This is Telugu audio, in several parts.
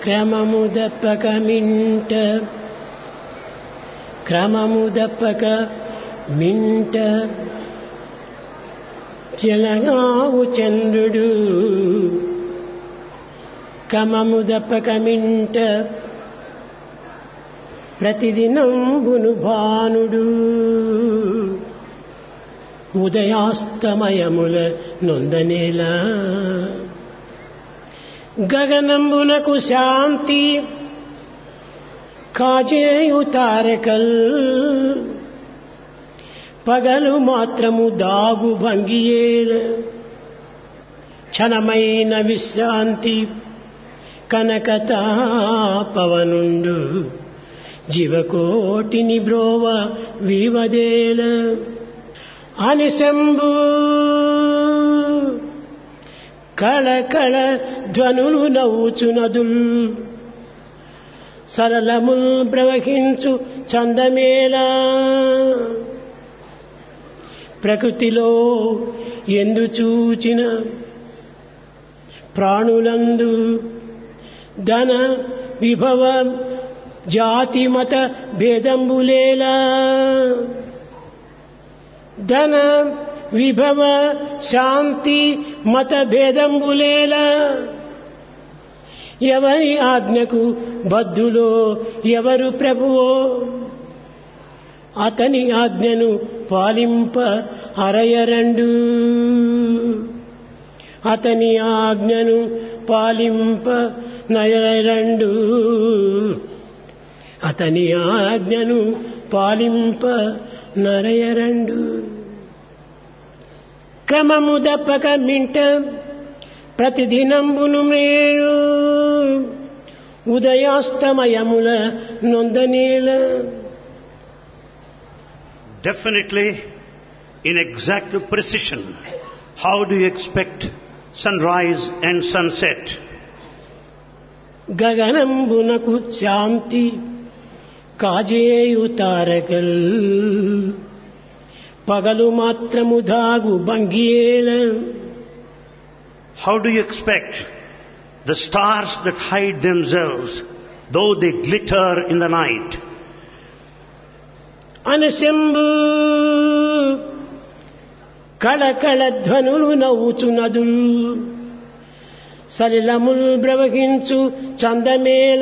క్రమము దప్పక మింట క్రమము దప్పక మింట జలగావు చంద్రుడు క్రమము దప్పక మింట ప్రతిదినంబును భానుడు ఉదయాస్తమయముల నొందనేలా గగనంబునకు శాంతి కాజేయు తారకల్ పగలు మాత్రము దాగు భంగియేల క్షణమైన విశ్రాంతి కనకతాపవనుండు జీవకోటిని బ్రోవ వీవదేల అనిశంభు కళకళ ధ్వనులు నవ్వుచునదుల్ సరళముల్ ప్రవహించు చందమేలా ప్రకృతిలో ఎందు చూచిన ప్రాణులందు ధన విభవ జాతి మత భేదంబులేలా ధన విభవ శాంతి మత భేదంబులేలా ఎవరి ఆజ్ఞకు బద్ధులో ఎవరు ప్రభువో అతని ఆజ్ఞను పాలింప అరయరండు అతని ఆజ్ఞను పాలింప నయరండు అతని ఆజ్ఞను పాలింప నరయరండు క్రమము దప్పక మింట ప్రతిదినంబును మేలు ఉదయాస్తమయముల నొందనేల Definitely, in exact precision, how do you expect sunrise and sunset? గగనంబునకు శాంతి కాజేయు తారకల్ పగలు మాత్రము దాగు భంగియేల How do you expect the stars that hide themselves, though they glitter in the night? అనశంభు కళకళ ధ్వనులు నవ్వుచునదుల్ సలిలముల్ ప్రవహించు చందమేల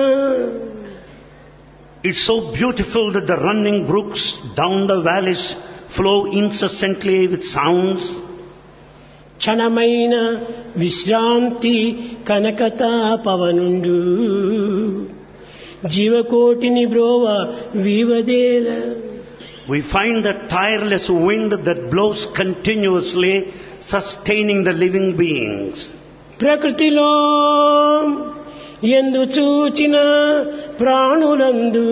It's so beautiful that the running brooks down the valleys flow incessantly with sounds. క్షణమైన విశ్రాంతి కనకతా పవనుండు జీవకోటిని బ్రోవ వీవదేల We find the tireless wind that blows continuously, sustaining the living beings. ప్రకృతిలో ఎందు చూచిన ప్రాణులందు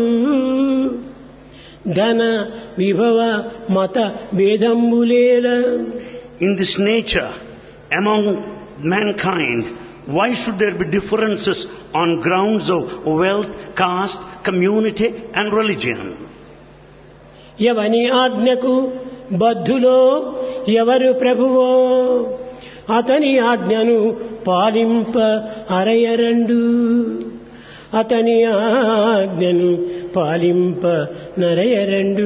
ధన విభవ మత భేదంబులేల In this nature, among mankind, why should there be differences on grounds of wealth, caste, community and religion? ఎవని ఆజ్ఞకు బద్ధులో ఎవరు ప్రభువో అతని ఆజ్ఞను పాలింప అరయరండు అతని ఆజ్ఞను పాలింప నరయరండు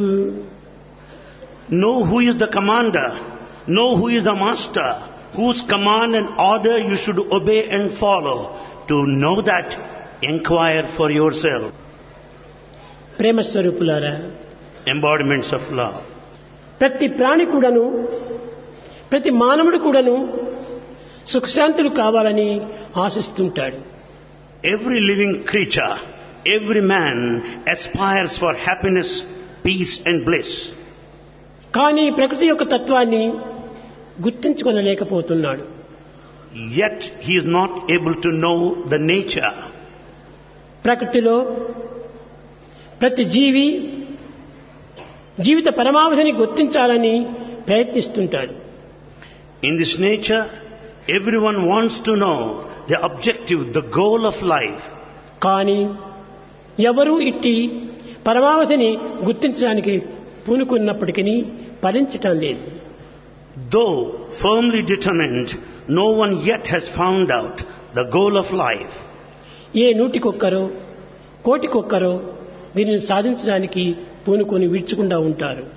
Know who is the commander, know who is the master, whose command and order you should obey and follow. To know that, inquire for yourself. ప్రేమ స్వరూపులారా Embodiments of love. ప్రతి ప్రాణి కూడాను ప్రతి మానవుడు కూడాను సుఖశాంతులు కావాలని ఆశిస్తుంటాడు Every living creature, every man aspires for happiness, peace and bliss. కానీ ప్రకృతి యొక్క తత్వాన్ని గుర్తించుకొనలేకపోతున్నాడు Yet he is not able to know the nature. ప్రకృతిలో ప్రతి జీవి జీవిత పరమావధిని గుర్తించాలని ప్రయత్నిస్తుంటాడు In this nature, everyone wants to know the objective, the goal of life. కానీ ఎవరూ ఇట్టి పరమావధిని గుర్తించడానికి పూనుకున్నప్పటికీ ఫలించటం లేదు Though firmly determined, no one yet has found out the goal of life. ఏ నూటికొక్కరో కోటికొక్కరో దీనిని సాధించడానికి పూనుకొని విడుచుకుండా ఉంటారు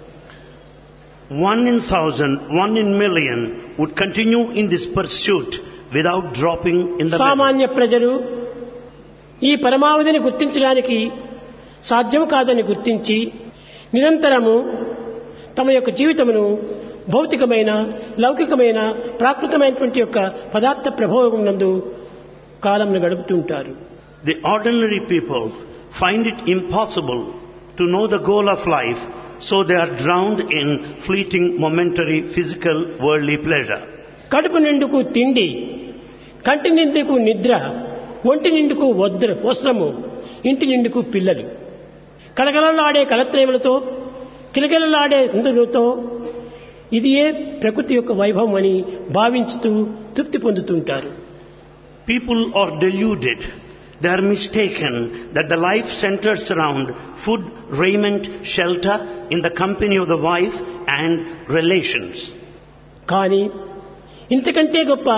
One in thousand, one in million would continue in this pursuit without dropping in the middle. సామాన్య ప్రజలు ఈ పరమావధిని గుర్తించడానికి సాధ్యం కాదని గుర్తించి నిరంతరము తమ యొక్క జీవితమును భౌతికమైన లౌకికమైన ప్రాకృతమైనటువంటి యొక్క పదార్థ ప్రభావం నందు కాలంను గడుపుతుంటారు The ordinary people find it impossible to know the goal of life, so they are drowned in fleeting, momentary, physical, worldly pleasure. కడుపు నిండుకు తిండి కంటి నిండుకు నిద్ర ఒంటి నిండుకు వద్ర వస్త్రము ఇంటి నిండుకు పిల్లలు కలకలలాడే కలత్రేములతో కిలకిలలాడే ఇంద్రులతో ఇదియే ప్రకృతి యొక్క వైభవం అని భావించుతూ తృప్తి పొందుతుంటారు People are deluded. They are mistaken that the life centers around food, raiment, shelter, in the company of the wife and relations. కానీ ఇంతకంటే గొప్ప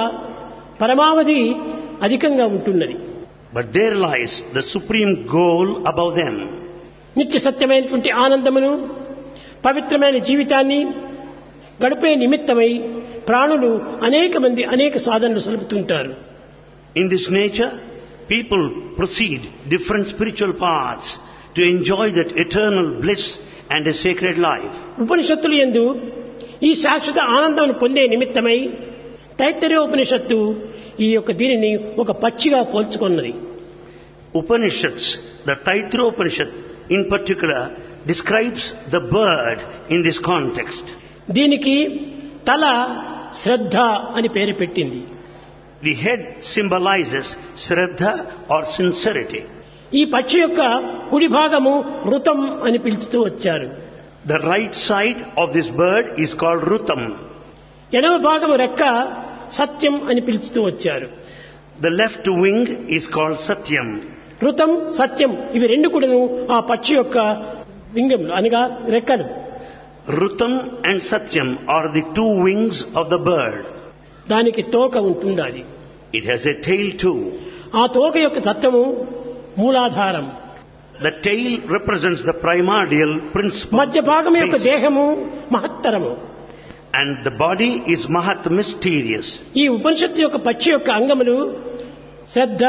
పరమావధి అధికంగా ఉంటున్నది But there lies the supreme goal above them. నిత్య సత్యమైనటువంటి ఆనందమును పవిత్రమైన జీవితాన్ని గడిపే నిమిత్తమై ప్రాణులు అనేక మంది అనేక సాధనలు సలుపుతుంటారు In this nature, people proceed different spiritual paths to enjoy that eternal bliss and a sacred life. ఉపనిషత్తులు ఎందు ఈ శాశ్వత ఆనందం పొందే నిమిత్తమై తైత్తరీయోపనిషత్తు ఈ యొక్క దీనిని ఒక పక్షిగా పోల్చుకున్నది Upanishads, the Taitra Upanishad in particular, describes the bird in this context. దీనికి తల శ్రద్ధ అని పేరు పెట్టింది The head symbolizes Shraddha or sincerity. ఈ పక్షి యొక్క కుడి భాగము ఋతం అని పిలుస్తూ వచ్చారు The right side of this bird is called Rutam. ఎడమ భాగము రెక్క సత్యం అని పిలుస్తూ వచ్చారు The left wing is called Satyam. ఋతం సత్యం ఇవి రెండు కూడాను ఆ పక్షి యొక్క వింగములు అనగా రెక్కలు Rutam and Satyam are the two wings of the bird. దానికి తోక ఉంటుండాలి It has a tail too. ఆ తోక యొక్క తత్వము మూలాధారం The tail represents the primordial principle. మధ్య భాగం యొక్క basic. దేహము మహత్తరము And the body is Mahat mysterious. ఈ ఉపనిషత్తు యొక్క పక్షి యొక్క అంగములు శ్రద్ధ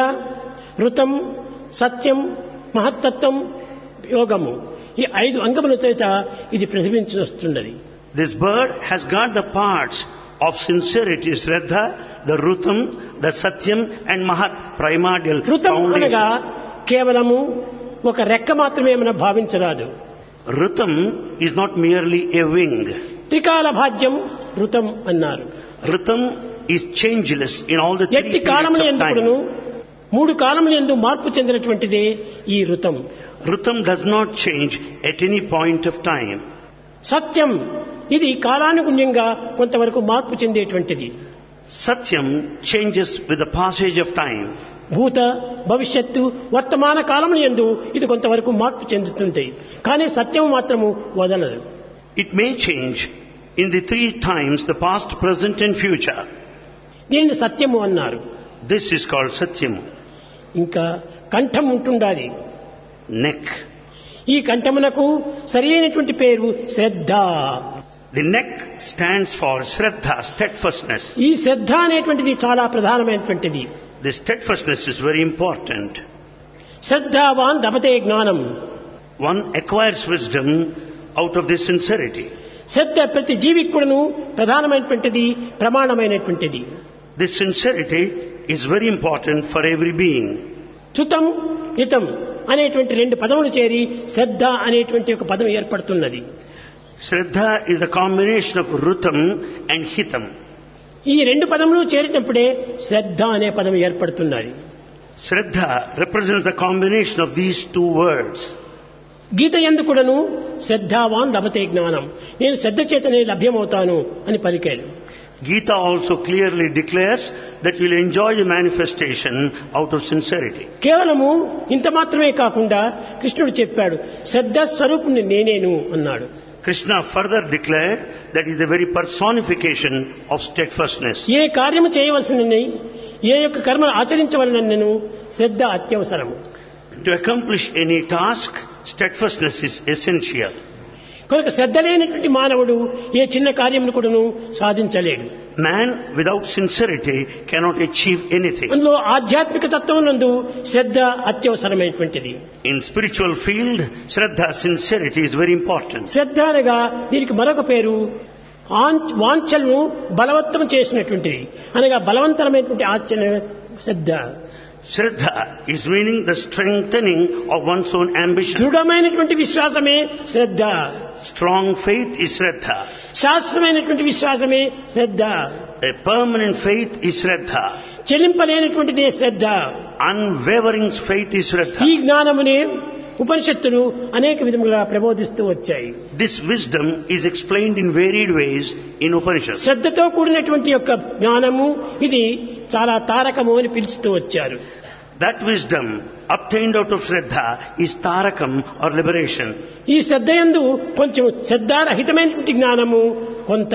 ఋతం సత్యం మహత్తత్వం యోగము ఈ ఐదు అంగముల చేత ఇది ప్రతిబించి వస్తున్నది This bird has got the parts of sincerity, Shraddha, the Rutam, the Satyam and Mahat, primordial ఋతం అనగా foundation. కేవలము ఒక రెక్క మాత్రమే మనం భావించరాదు Rutam is not merely a wing. త్రికాల భాగ్యం ఋతం అన్నారు Rutam is changeless in all the three ఎట్టి periods కాలములు of ఎందుకును time. మూడు కాలములు ఎందు మార్పు చెందినటువంటిదే ఈ ఋతం Rutam does not change at any point of time. సత్యం ఇది కాలానుగుణ్యంగా కొంతవరకు మార్పు చెందేటువంటిది Satyam changes with the passage of time. భూత భవిష్యత్తు వర్తమాన కాలముల ఎందు ఇది కొంతవరకు మార్పు చెందుతుంది కానీ సత్యం మాత్రము వదలదు It may change in the three times, the past, present and future. దీనిని సత్యము అన్నారు This is called Satyam. ఇంకా కంఠం ఉంటుండాలి Neck. ఈ కంఠమునకు సరి అయినటువంటి పేరు శ్రద్ధ The neck stands for Shraddha, steadfastness. ఈ శ్రద్ధ అనేటువంటిది చాలా ప్రధానమైనటువంటిది This steadfastness is very important. శ్రద్ధావాన్ దపతే జ్ఞానం One acquires wisdom out of this sincerity. శ్రద్ధ ప్రతి జీవికి కూడాను ప్రధానమైనటువంటిది ప్రమాణమైనటువంటిది This sincerity is very important for every being. చుతం హితం అనేటువంటి రెండు పదములు చేరి శ్రద్ధ అనేటువంటి ఒక పదం ఏర్పడుతున్నది Shraddha is the combination of Rutam and Hitam. ఈ రెండు పదములు చేరినప్పుడే శ్రద్ధ అనే పదం ఏర్పడుతున్నది Shraddha represents the combination of these two words. గీత ఎందు కూడాను శ్రద్ధావాన్ లభతే జ్ఞానం నేను శ్రద్ధ చేతనే లభ్యమవుతాను అని పలికాడు Gita also clearly declares that you'll enjoy the manifestation out of sincerity. కేవలము ఇంత మాత్రమే కాకుండా కృష్ణుడు చెప్పాడు శ్రద్ధ స్వరూపుని నేనేను అన్నాడు Krishna further declared that is the very personification of steadfastness. ఏ కార్యము చేయవలసినని ఏ యొక్క కర్మను ఆచరించవలనను శ్రద్ధ అత్యవసరము To accomplish any task, steadfastness is essential. కనుక శ్రద్ధ లేనటువంటి మానవుడు ఏ చిన్న కార్యమును కూడాను సాధించలేడు Man without sincerity cannot achieve anything. అందులో ఆధ్యాత్మిక తత్వం నందు శ్రద్ధ అత్యవసరమైనటువంటిది In spiritual field, Shraddha, sincerity is very important. శ్రద్ధ అనగా దీనికి మరొక పేరు ఆంచ్- వాంఛలను బలవత్తం చేసినటువంటిది అనగా బలవంతరమైనటువంటి ఆచరణ శ్రద్ధ Shraddha is meaning the strengthening of one's own ambition. దృఢమైనటువంటి విశ్వాసమే శ్రద్ధ Strong faith is Shraddha. శాస్త్రమైనటువంటి విశ్వాసమే శ్రద్ధ A permanent faith is Shraddha. చెల్లింపలేనటువంటిదే Shraddha Unwavering faith is ఈ Shraddha. జ్ఞానమునే ఉపనిషత్తులు అనేక విధములుగా ప్రబోధిస్తూ వచ్చాయి This wisdom is explained in varied ways in Upanishads. శ్రద్ధతో కూడినటువంటి యొక్క జ్ఞానము ఇది చాలా తారకము అని పిలుస్తూ వచ్చారు That wisdom obtained out of Shraddha is Tarakam or liberation. ఈ శ్రద్ధ యందు కొంచెం శ్రద్ధారహితమైనటువంటి జ్ఞానము కొంత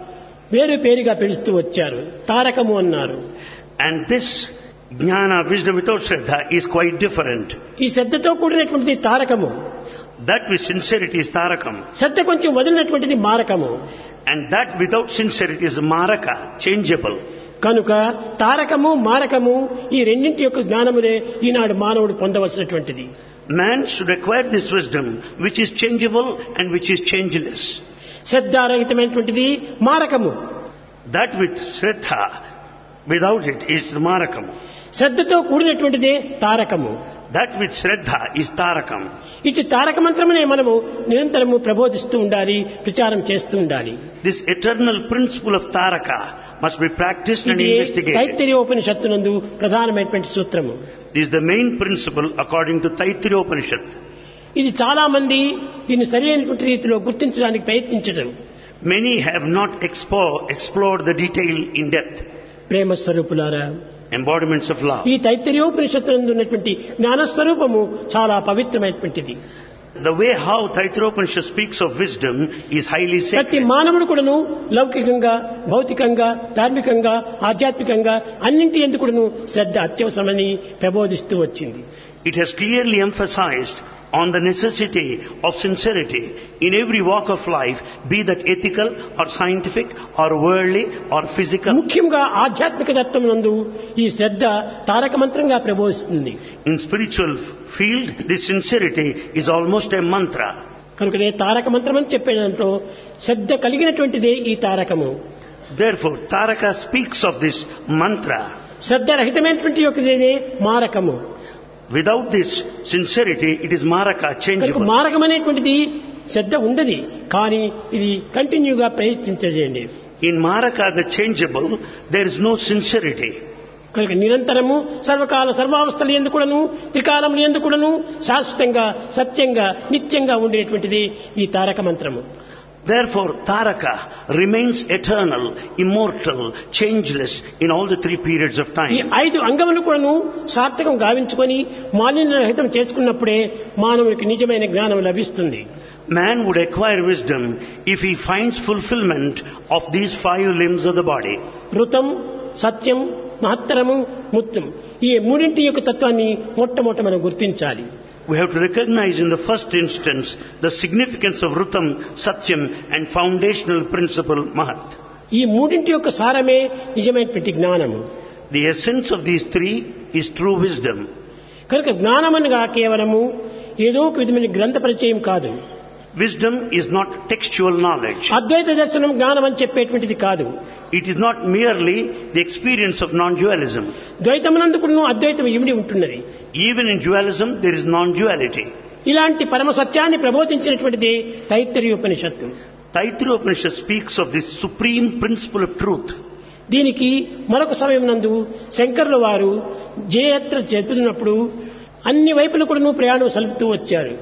వేరు పేరుగా పిలుస్తూ వచ్చారు తారకము అన్నారు And this jnana, wisdom without Shraddha, is quite different. ఈ శ్రద్ధతో కూడినటువంటిది తారకము That with sincerity is Tarakam. శ్రద్ధ కొంచెం వదిలినటువంటిది మారకము And that without sincerity is Maraka, changeable. కనుక తారకము మారకము ఈ రెండింటి యొక్క జ్ఞానములే ఈనాడు మానవుడు పొందవలసినటువంటిది Man should acquire this wisdom which is changeable and which is changeless. శ్రద్ధారహితమైనటువంటిది మారకము That with Shraddha, without it is Marakam. శ్రద్ధతో కూడినటువంటిదే తారకము That with Shraddha is Tarakam. ఇటు తారక మంత్రమునే మనము నిరంతరము ప్రబోధిస్తూ ఉండాలి ప్రచారం చేస్తూ ఉండాలి This eternal principle of Taraka must be practiced and ఇది investigated. తైత్తరీయోపనిషత్తునందు ప్రధానమైనటువంటి సూత్రము This is the main principle according to Taittiriya Upanishad. ఇది చాలా మంది దీన్ని సరైనటువంటి రీతిలో గుర్తించడానికి ప్రయత్నించడం Many have not expo- explored the detail in depth, ప్రేమ స్వరూపులారా embodiments of love. ఈ తైత్తరీయోపనిషత్తునందు ఉన్నటువంటి జ్ఞానస్వరూపము చాలా పవిత్రమైనటువంటిది The way how Taittiriya Upanishad speaks of wisdom is highly ప్రతి sacred. మానవుడు కూడాను లౌకికంగా భౌతికంగా ధార్మికంగా ఆధ్యాత్మికంగా అన్నింటి ఎందుకును శ్రద్ధ అత్యవసరమని ప్రబోధిస్తూ వచ్చింది It has clearly emphasized on the necessity of sincerity in every walk of life, be that ethical or scientific or worldly or physical. ముఖ్యంగా ఆధ్యాత్మిక తత్వం నందు ఈ శ్రద్ధ తారక మంత్రంగా ప్రబోధిస్తుంది In spiritual field, this sincerity is almost a mantra. కనుకనే తారక మంత్రం అని చెప్పే దాంట్లో శ్రద్ధ కలిగినటువంటిదే ఈ తారకము Therefore, Taraka speaks of this mantra. Shraddha రహితమైనటువంటి యొక్కదే మారకము Without this sincerity, it is maraka, కనుక changeable. మారకం అనేటువంటిది శ్రద్ధ ఉండదు కానీ ఇది కంటిన్యూగా ప్రయత్నించజేయండి In maraka, the changeable, there is no sincerity. కనుక నిరంతరము సర్వకాల సర్వావస్థలు ఎందుకుడను త్రికాలములు ఎందుకుడను శాశ్వతంగా సత్యంగా నిత్యంగా ఉండేటువంటిది ఈ తారక మంత్రము Therefore, Taraka remains eternal, immortal, changeless in all the three periods of ఈ time. ఐదు అంగములు కూడాను సార్థకం గావించుకొని మాలిన్య రహితం చేసుకున్నప్పుడే మానవునికి నిజమైన జ్ఞానం లభిస్తుంది Man would acquire wisdom if he finds fulfillment of these five limbs of the body. ఋతం సత్యం మహత్తరము ముత్యం ఈ మూడింటి యొక్క తత్వాన్ని మొట్టమొదట మనం గుర్తించాలి We have to recognize in the first instance the significance of Rutam, Satyam and foundational principle Mahat. ఈ మూడింటి యొక్క సారమే నిజమైనటువంటి జ్ఞానము The essence of these three is true wisdom. కనుక జ్ఞానమనగా కేవలము ఏదో ఒక విధమైన గ్రంథ పరిచయం కాదు Wisdom is not textual knowledge. అద్వైత దర్శనం జ్ఞానం అని చెప్పేటువంటిది కాదు It is not merely the experience of non-dualism. ద్వైతమునందుకును అద్వైతం ఇమిడి ఉంటున్నది Even in dualism, there is non-duality. ఇలాంటి పరమ సత్యాన్ని ప్రబోధించినటువంటిది తైత్తరీయోపనిషత్తు Taittiriya Upanishad speaks of this supreme principle of truth. దీనికి మరొక సమయం నందు శంకరుల వారు జయయాత్ర జరుపుతున్నప్పుడు అన్ని వైపులు కూడా ప్రయాణం సలుపుతూ వచ్చారు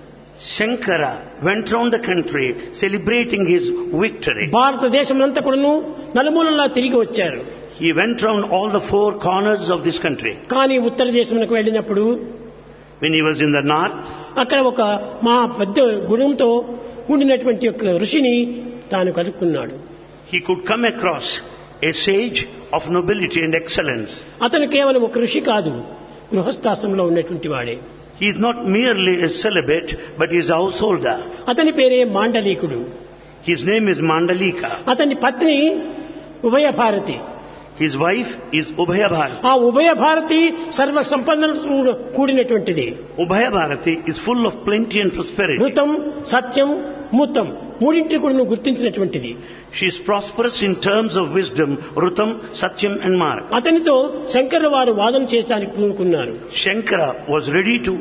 Shankara went round the country celebrating his victory. భారతదేశం అంతా కూడాను నలుమూలలా తిరిగి వచ్చారు He went round all the four corners of this country. కానీ ఉత్తర దేశంకు వెళ్ళినప్పుడు When he was in the north, అక్కడ ఒక మా పెద్ద గుణంతో ఉండినటువంటి ఒక ఋషిని తాను కలుక్కున్నాడు he could come across a sage of nobility and excellence. అతను కేవలం ఒక ఋషి కాదు గృహస్థాశ్రమంలో ఉన్నటువంటి వాడే He is not merely a celibate, but he is a householder. అతని పేరే మాండలీకుడు His name is Mandalika. అతని పత్ని ఉభయ Bharati His wife is Ubhaya Bharati. ఆ ఉభయ భారతి సర్వ సంపన్నలతో కూడినటువంటిది Ubhaya Bharati is full of plenty and prosperity. ఋతం సత్యం మూతం మూడింటిని కూడా నువ్వు గుర్తించినటువంటిది She is prosperous in terms of wisdom, Rutam, Satyam and Marg. అతనితో శంకర్ల వారు వాదన చేయడానికి పూనుకున్నారు Shankara was ready to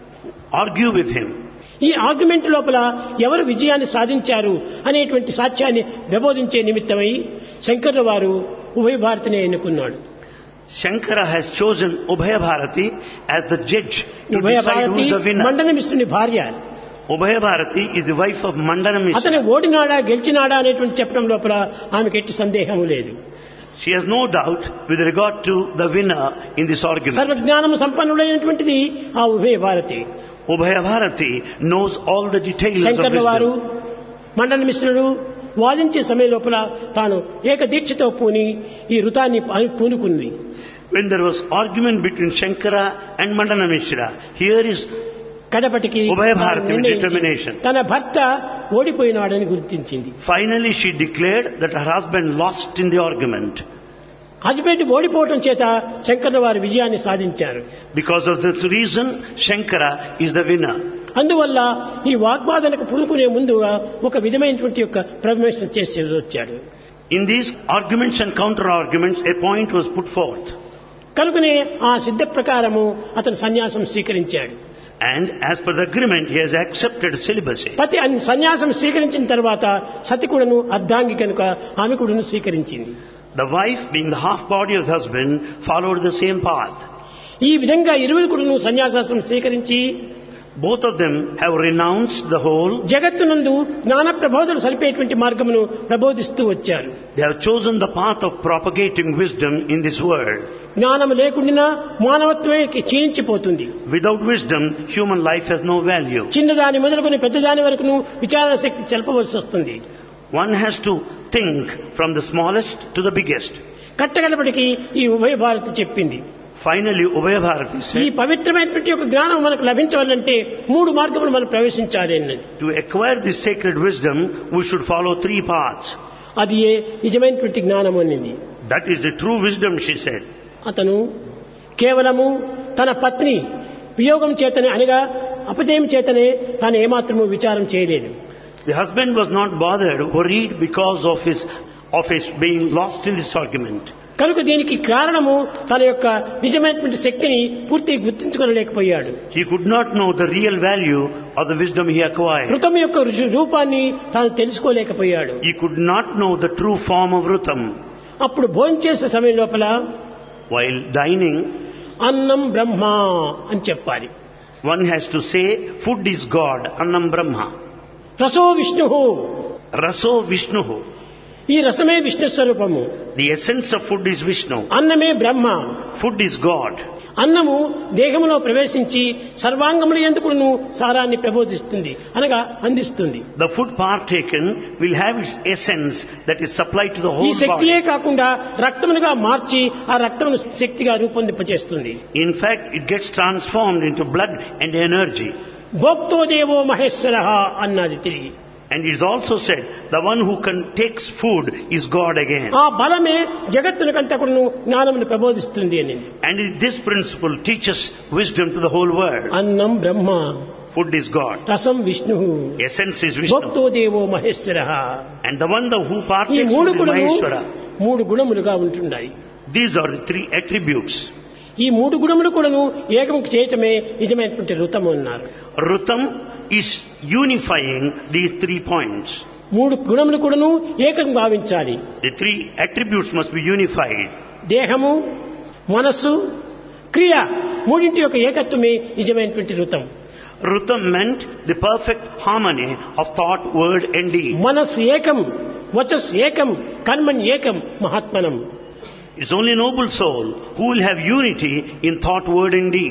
argue with him. ఈ ఆర్గ్యుమెంట్ లోపల ఎవరు విజయాన్ని సాధించారు అనేటువంటి సాక్ష్యాన్ని ప్రబోధించే నిమిత్తమై శంకర్ల వారు ఉభయ భారతిని ఎన్నుకున్నాడు Shankara has chosen Ubhaya Bharati as the judge to ఉభయ decide who Bharati is the winner. మండన మిశ్రుని భార్య Ubhaya Bharati is the wife of Mandana అతను Mishra. ఓడినాడా గెలిచినాడా అనేటువంటి చెప్పడం లోపల ఆమెకి ఎట్టి సందేహం లేదు She has no doubt with regard to the winner in this argument. సర్వజ్ఞానం సంపన్నుడైనటువంటిది ఆ ఉభయ Bharati Ubhaya Bharati knows all the details of శంకర్ల వారు wisdom. మండల మిశ్రుడు వాదించే సమయం లోపల తాను ఏక దీక్షతో పూని ఈ ఋతాన్ని పా- పూనుకుంది When there was argument between Shankara and Mandana Mishra, here is కడపటికి ఉభయ భారతి తాను నిర్ణయించి determination. తన భర్త ఓడిపోయినాడని గుర్తించింది finally she declared that her husband lost in the argument. Husband ఓడిపోవటం చేత శంకర్ల వారు విజయాన్ని సాధించారు Because of this reason, Shankara is the winner. అందువల్ల ఈ వాగ్వాదనకు పురుకునే ముందుగా ఒక విధమైనటువంటి యొక్క ప్రమేశం చేసి వచ్చాడు In these arguments and counter arguments, a point was put forth. కనుకనే ఆ సిద్ధ ప్రకారము అతను సన్యాసం స్వీకరించాడు And as per the agreement, he has accepted celibacy. పతి అన్- సన్యాసం స్వీకరించిన తర్వాత సతి కూడాను అర్ధాంగి కనుక ఆమె కూడాను స్వీకరించింది The wife, being the half body of the husband, followed the same path. ఈ విధంగా ఇరువురు కూడాను సన్యాసాసం స్వీకరించి Both of them have renounced the whole. జగత్తునందు జ్ఞాన ప్రబోధలు సలిపేటువంటి మార్గమును ప్రబోధిస్తూ వచ్చారు They have chosen the path of propagating wisdom in this world. జ్ఞానం లేకుండా మానవత్వమే క్షీణించిపోతుంది Without wisdom, human life has no value. చిన్నదాని మొదలుకొని పెద్దదాని వరకును విచారణ శక్తి తెలపవలసి వస్తుంది One has to think from the smallest to the biggest. కట్టగడపటికి ఈ ఉభయ భారతి చెప్పింది Finally, Ubhaya Bharati ఈ said, పవిత్రమైనటువంటి ఒక జ్ఞానం మనకు లభించవాలంటే మూడు మార్గములు మనం ప్రవేశించాలి అన్నది to acquire this sacred wisdom, we should follow three paths. అది ఏ నిజమైనటువంటి జ్ఞానం అనింది That is the true wisdom, she said. అతను కేవలము తన పత్ని వియోగం చేతనే అనగా అపజయం చేతనే తాను ఏమాత్రము విచారం చేయలేదు The husband was not bothered, worried because of his, of his being lost in this argument. కనుక దీనికి కారణము తన యొక్క నిజమైనటువంటి శక్తిని పూర్తిగా గుర్తించుకోలేకపోయాడు He could not know the real value of the wisdom he acquired. కృతం యొక్క రుజు- రూపాన్ని తాను తెలుసుకోలేకపోయాడు He could not know the true form of Rutam. అప్పుడు భోజనం చేసే సమయం లోపల While dining, అన్నం బ్రహ్మ అని చెప్పాలి one has to say, food is God, Annam Brahma. రసో Vishnu Raso Vishnu. ఈ రసమే విష్ణు స్వరూపము The essence of food is Vishnu. అన్నమే బ్రహ్మ Food is God. అన్నము దేహములో ప్రవేశించి సర్వాంగముల ఎందుకును సారాన్ని ప్రబోధిస్తుంది అనగా అందిస్తుంది The food partaken will have its essence that is supplied to the ఈ whole శక్తియే body. కాకుండా రక్తమునుగా మార్చి ఆ రక్తమును శక్తిగా రూపొందింపచేస్తుంది In fact, it gets transformed into blood and energy. భోక్తో దేవో మహేశ్వర అన్నది తిరిగి And it is also said, the one who can takes food is God again. ఆ బలమే జగత్తునికంతా కూడా జ్ఞానమును ప్రబోధిస్తుంది అని And this principle teaches wisdom to the whole world. అన్నం బ్రహ్మ Food is God. రసం విష్ణు Essence is Vishnu. భోక్తో దేవో Maheshwara And the one the who ఈ partakes మూడు food is గుణము Maheshwara. మూడు గుణములుగా ఉంటున్నాయి These are the three attributes. ఈ మూడు గుణములు కూడాను ఏకం చేయటమే నిజమైనటువంటి ఋతము అన్నారు Rutam is unifying these three points. మూడు గుణములు కూడాను ఏకం భావించాలి The three attributes must be unified. దేహము మనస్సు క్రియ మూడింటి యొక్క ఏకత్వమే నిజమైనటువంటి ఋతం Rutam meant the perfect harmony of thought, word and deed. మనస్సు ఏకం వచస్ ఏకం కర్మన్ ఏకం మహాత్మనం It's only noble soul who will have unity in thought, word and deed.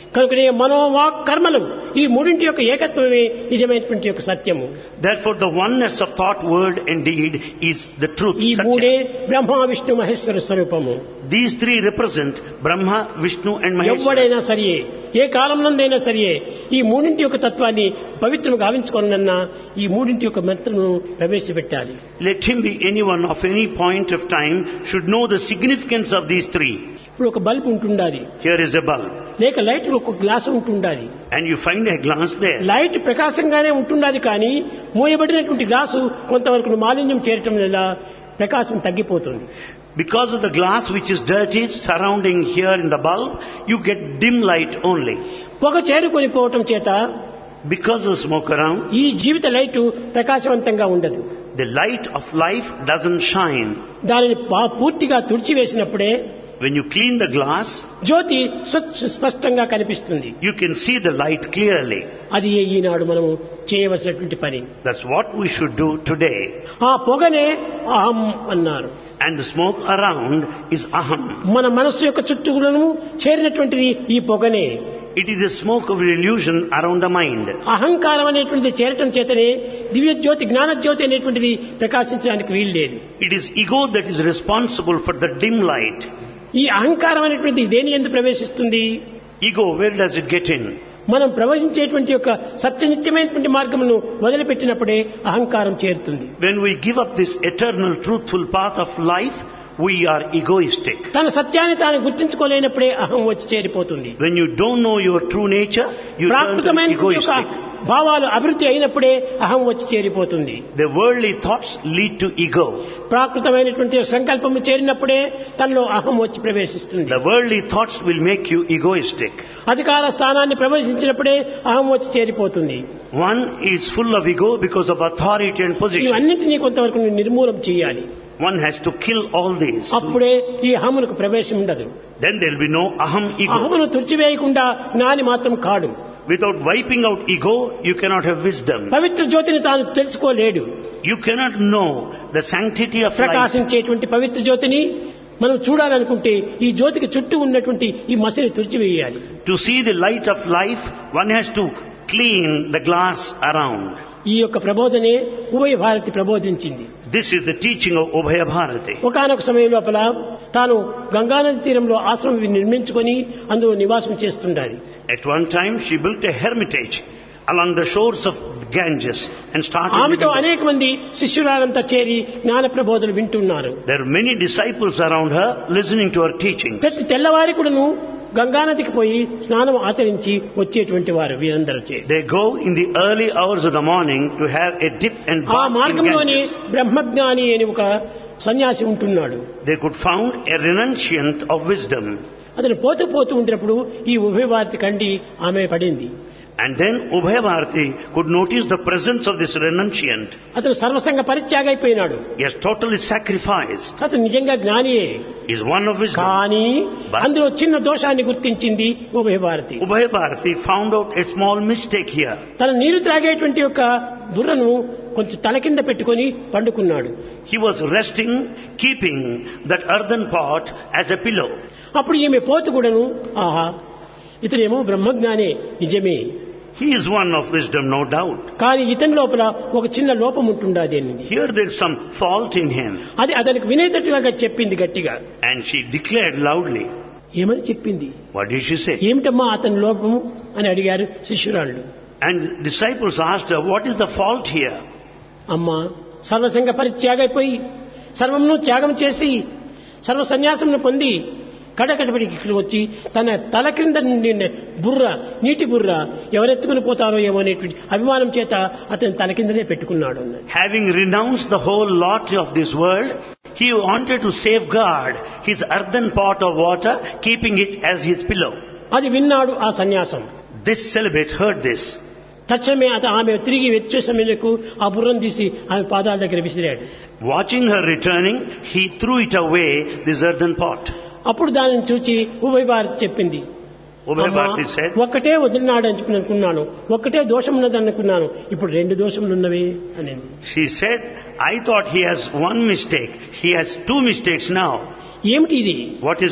కనుకనే మనోవాక్ కర్మలు ఈ మూడింటి యొక్క ఏకత్వమే నిజమైనటువంటి యొక్క సత్యము Therefore, the oneness of thought, word, and deed is the truth. ఈ Satya. మూడే బ్రహ్మ విష్ణు మహేశ్వర స్వరూపము These three represent Brahma, Vishnu, and Maheshwara. ఎవడైనా సరియే ఏ కాలంలోనైనా సరియే ఈ మూడింటి యొక్క తత్వాన్ని పవిత్రం గావించుకోనన్నా ఈ మూడింటి యొక్క మంత్రమును ప్రవేశపెట్టాలి Let him be anyone of any point of time should know the significance of these three. ఇప్పుడు ఒక బల్బ్ ఉంటుండాలి Here is a bulb, లేక లైట్ ఒక గ్లాస్ ఉంటుండాలి and you find a glass there. Light ప్రకాశంగానే ఉంటున్నది కానీ మూయబడినటువంటి గ్లాసు కొంతవరకు మాలిన్యం చేరటం వల్ల ప్రకాశం తగ్గిపోతుంది Because of the glass which is dirty surrounding here in the bulb, you get dim light only. పొగ చేరుకొని పోవటం చేత Because of the smoke around, ఈ జీవిత లైటు ప్రకాశవంతంగా ఉండదు the light of life doesn't shine. దానిని పా- పూర్తిగా తుడిచివేసినప్పుడే When you clean the glass, జ్యోతి స్వచ్ఛ- స్పష్టంగా కనిపిస్తుంది you can see the light clearly. అది ఈనాడు మనము చేయవలసినటువంటి పని That's what we should do today. ఆ పొగనే అహం అన్నారు And the smoke around is aham. మన మనస్సు యొక్క చుట్టూలను చేరినటువంటిది ఈ పొగనే It is the smoke of illusion around the mind. అహంకారం అనేటువంటిది చేరటం చేతనే దివ్య జ్యోతి జ్ఞాన జ్యోతి అనేటువంటిది ప్రకాశించడానికి వీలు లేదు It is ego that is responsible for the dim light. ఈ అహంకారం అనేటువంటిది దేని ఎందు ప్రవేశిస్తుంది Ego, where does it get in? మనం ప్రవహించేటువంటి యొక్క సత్యనిత్యమైనటువంటి మార్గమును వదిలిపెట్టినప్పుడే అహంకారం చేరుతుంది When we give up this eternal, truthful path of life, we are egoistic. తన సత్యాన్ని తాను గుర్తించుకోలేనప్పుడే అహం వచ్చి చేరిపోతుంది When you don't know your true nature, you turn to be ప్రాకృతమైన యొక్క egoistic. భావాలు అభివృద్ధి అయినప్పుడే అహం వచ్చి చేరిపోతుంది The worldly thoughts lead to ego. ప్రాకృతమైనటువంటి సంకల్పము చేరినప్పుడే తనలో అహం వచ్చి ప్రవేశిస్తుంది The worldly thoughts will make you egoistic. అధికార స్థానాన్ని ప్రవేశించినప్పుడే అహం వచ్చి చేరిపోతుంది One is full of ego because of authority and position. ఇవన్నింటినీ కొంతవరకు నువ్వు నిర్మూలం చేయాలి One has to kill all these. అప్పుడే ఈ అహమునకు ప్రవేశం ఉండదు Then there will be no aham ego. అహమును తుడిచివేయకుండా జ్ఞాని మాత్రం కాడు Without wiping out ego, you cannot have wisdom. పవిత్ర జ్యోతిని తాను తెలుసుకోలేడు You cannot know the sanctity of life. ప్రకాశించేటువంటి పవిత్ర జ్యోతిని మనం చూడాలనుకుంటే ఈ జ్యోతికి చుట్టూ ఉన్నటువంటి ఈ మసిని తుడిచివేయాలి To see the light of life, one has to clean the glass around. ఈ యొక్క ప్రబోధనే ఉభయ Bharati ప్రబోధించింది This is the teaching of Ubhaya Bharati. ఒకనొక సమయం లోపల తాను గంగానది తీరంలో ఆశ్రమం నిర్మించుకొని అందులో నివాసం చేస్తుండాలి At one time, she built a hermitage along the shores of Ganges and started. ఆమెతో living there. అనేక మంది శిష్యురాలంతా చేరి జ్ఞాన ప్రబోధలు వింటున్నారు There are many disciples around her listening to her teaching. ప్రతి తెల్లవారి కూడాను గంగానదికి పోయి స్నానం ఆచరించి వచ్చేటువంటి వారు వీరందరూ చే They go in the early hours of the morning to have a dip and ఆ bath in మార్గంలోనే Ganges. బ్రహ్మజ్ఞాని అని ఒక సన్యాసి ఉంటున్నాడు They could found a renunciant of wisdom. అతను పోతూ పోతూ ఉండినప్పుడు ఈ ఉభయ భారతి కండి ఆమె పడింది And then Ubhaya Bharati could notice the presence of this renunciant. అతను సర్వసంగ పరిత్యాగ అయిపోయినాడు He has totally sacrificed. అతను నిజంగా జ్ఞానియే He is one of wisdom. కానీ But- అందులో చిన్న దోషాన్ని గుర్తించింది ఉభయ Bharati Ubhaya Bharati found out a small mistake here. తన నీరు త్రాగేటువంటి యొక్క బుర్రను కొంచెం తల కింద పెట్టుకొని పండుకున్నాడు He was resting, keeping that earthen pot as a pillow. అప్పుడు ఈమె పోతు కూడాను ఆహా ఇతనేమో బ్రహ్మజ్ఞానే నిజమే He is one of wisdom, no doubt. కానీ ఇతని లోపల ఒక చిన్న లోపం ఉంటుండాది అనింది Here there is some fault in him. అది అతనికి వినేటట్టుగా చెప్పింది గట్టిగా And she declared loudly. ఏమని చెప్పింది What did she say? ఏమిటమ్మా అతని లోపము అని అడిగారు శిష్యురాళ్ళు And disciples asked her, What is the fault here? అమ్మా సర్వసంగ పరిత్యాగైపోయి సర్వమును త్యాగం చేసి సర్వ సన్యాసమును పొంది కడకడబడికి ఇక్కడ వచ్చి తన తల క్రింద నుండి బుర్ర నీటి బుర్ర ఎవరెత్తుకుని పోతారో ఏమో అనేటువంటి అభిమానం చేత అతని తల కిందనే పెట్టుకున్నాడు అన్నది Having renounced the whole lot of this world, he wanted to safeguard his earthen pot of water, keeping it as his pillow. అది విన్నాడు ఆ సన్యాసం This celibate heard this. తక్షణమే అత ఆమె తిరిగి వచ్చే సమయంలో ఆ బుర్రను తీసి ఆమె పాదాల దగ్గర విసిరాడు Watching her returning, he threw it away, this earthen pot. అప్పుడు దానిని చూచి ఉభయ భారతి చెప్పింది Ubhaya అమ్మా, Bharati said, ఒక్కటే వదిలినాడు అని చెప్పి అనుకున్నాను ఒక్కటే దోషం ఉన్నది అనుకున్నాను ఇప్పుడు రెండు దోషములు ఉన్నవి అనేది She said, I thought he has one mistake. He has two mistakes now. ఏమిటి ఇది What is it?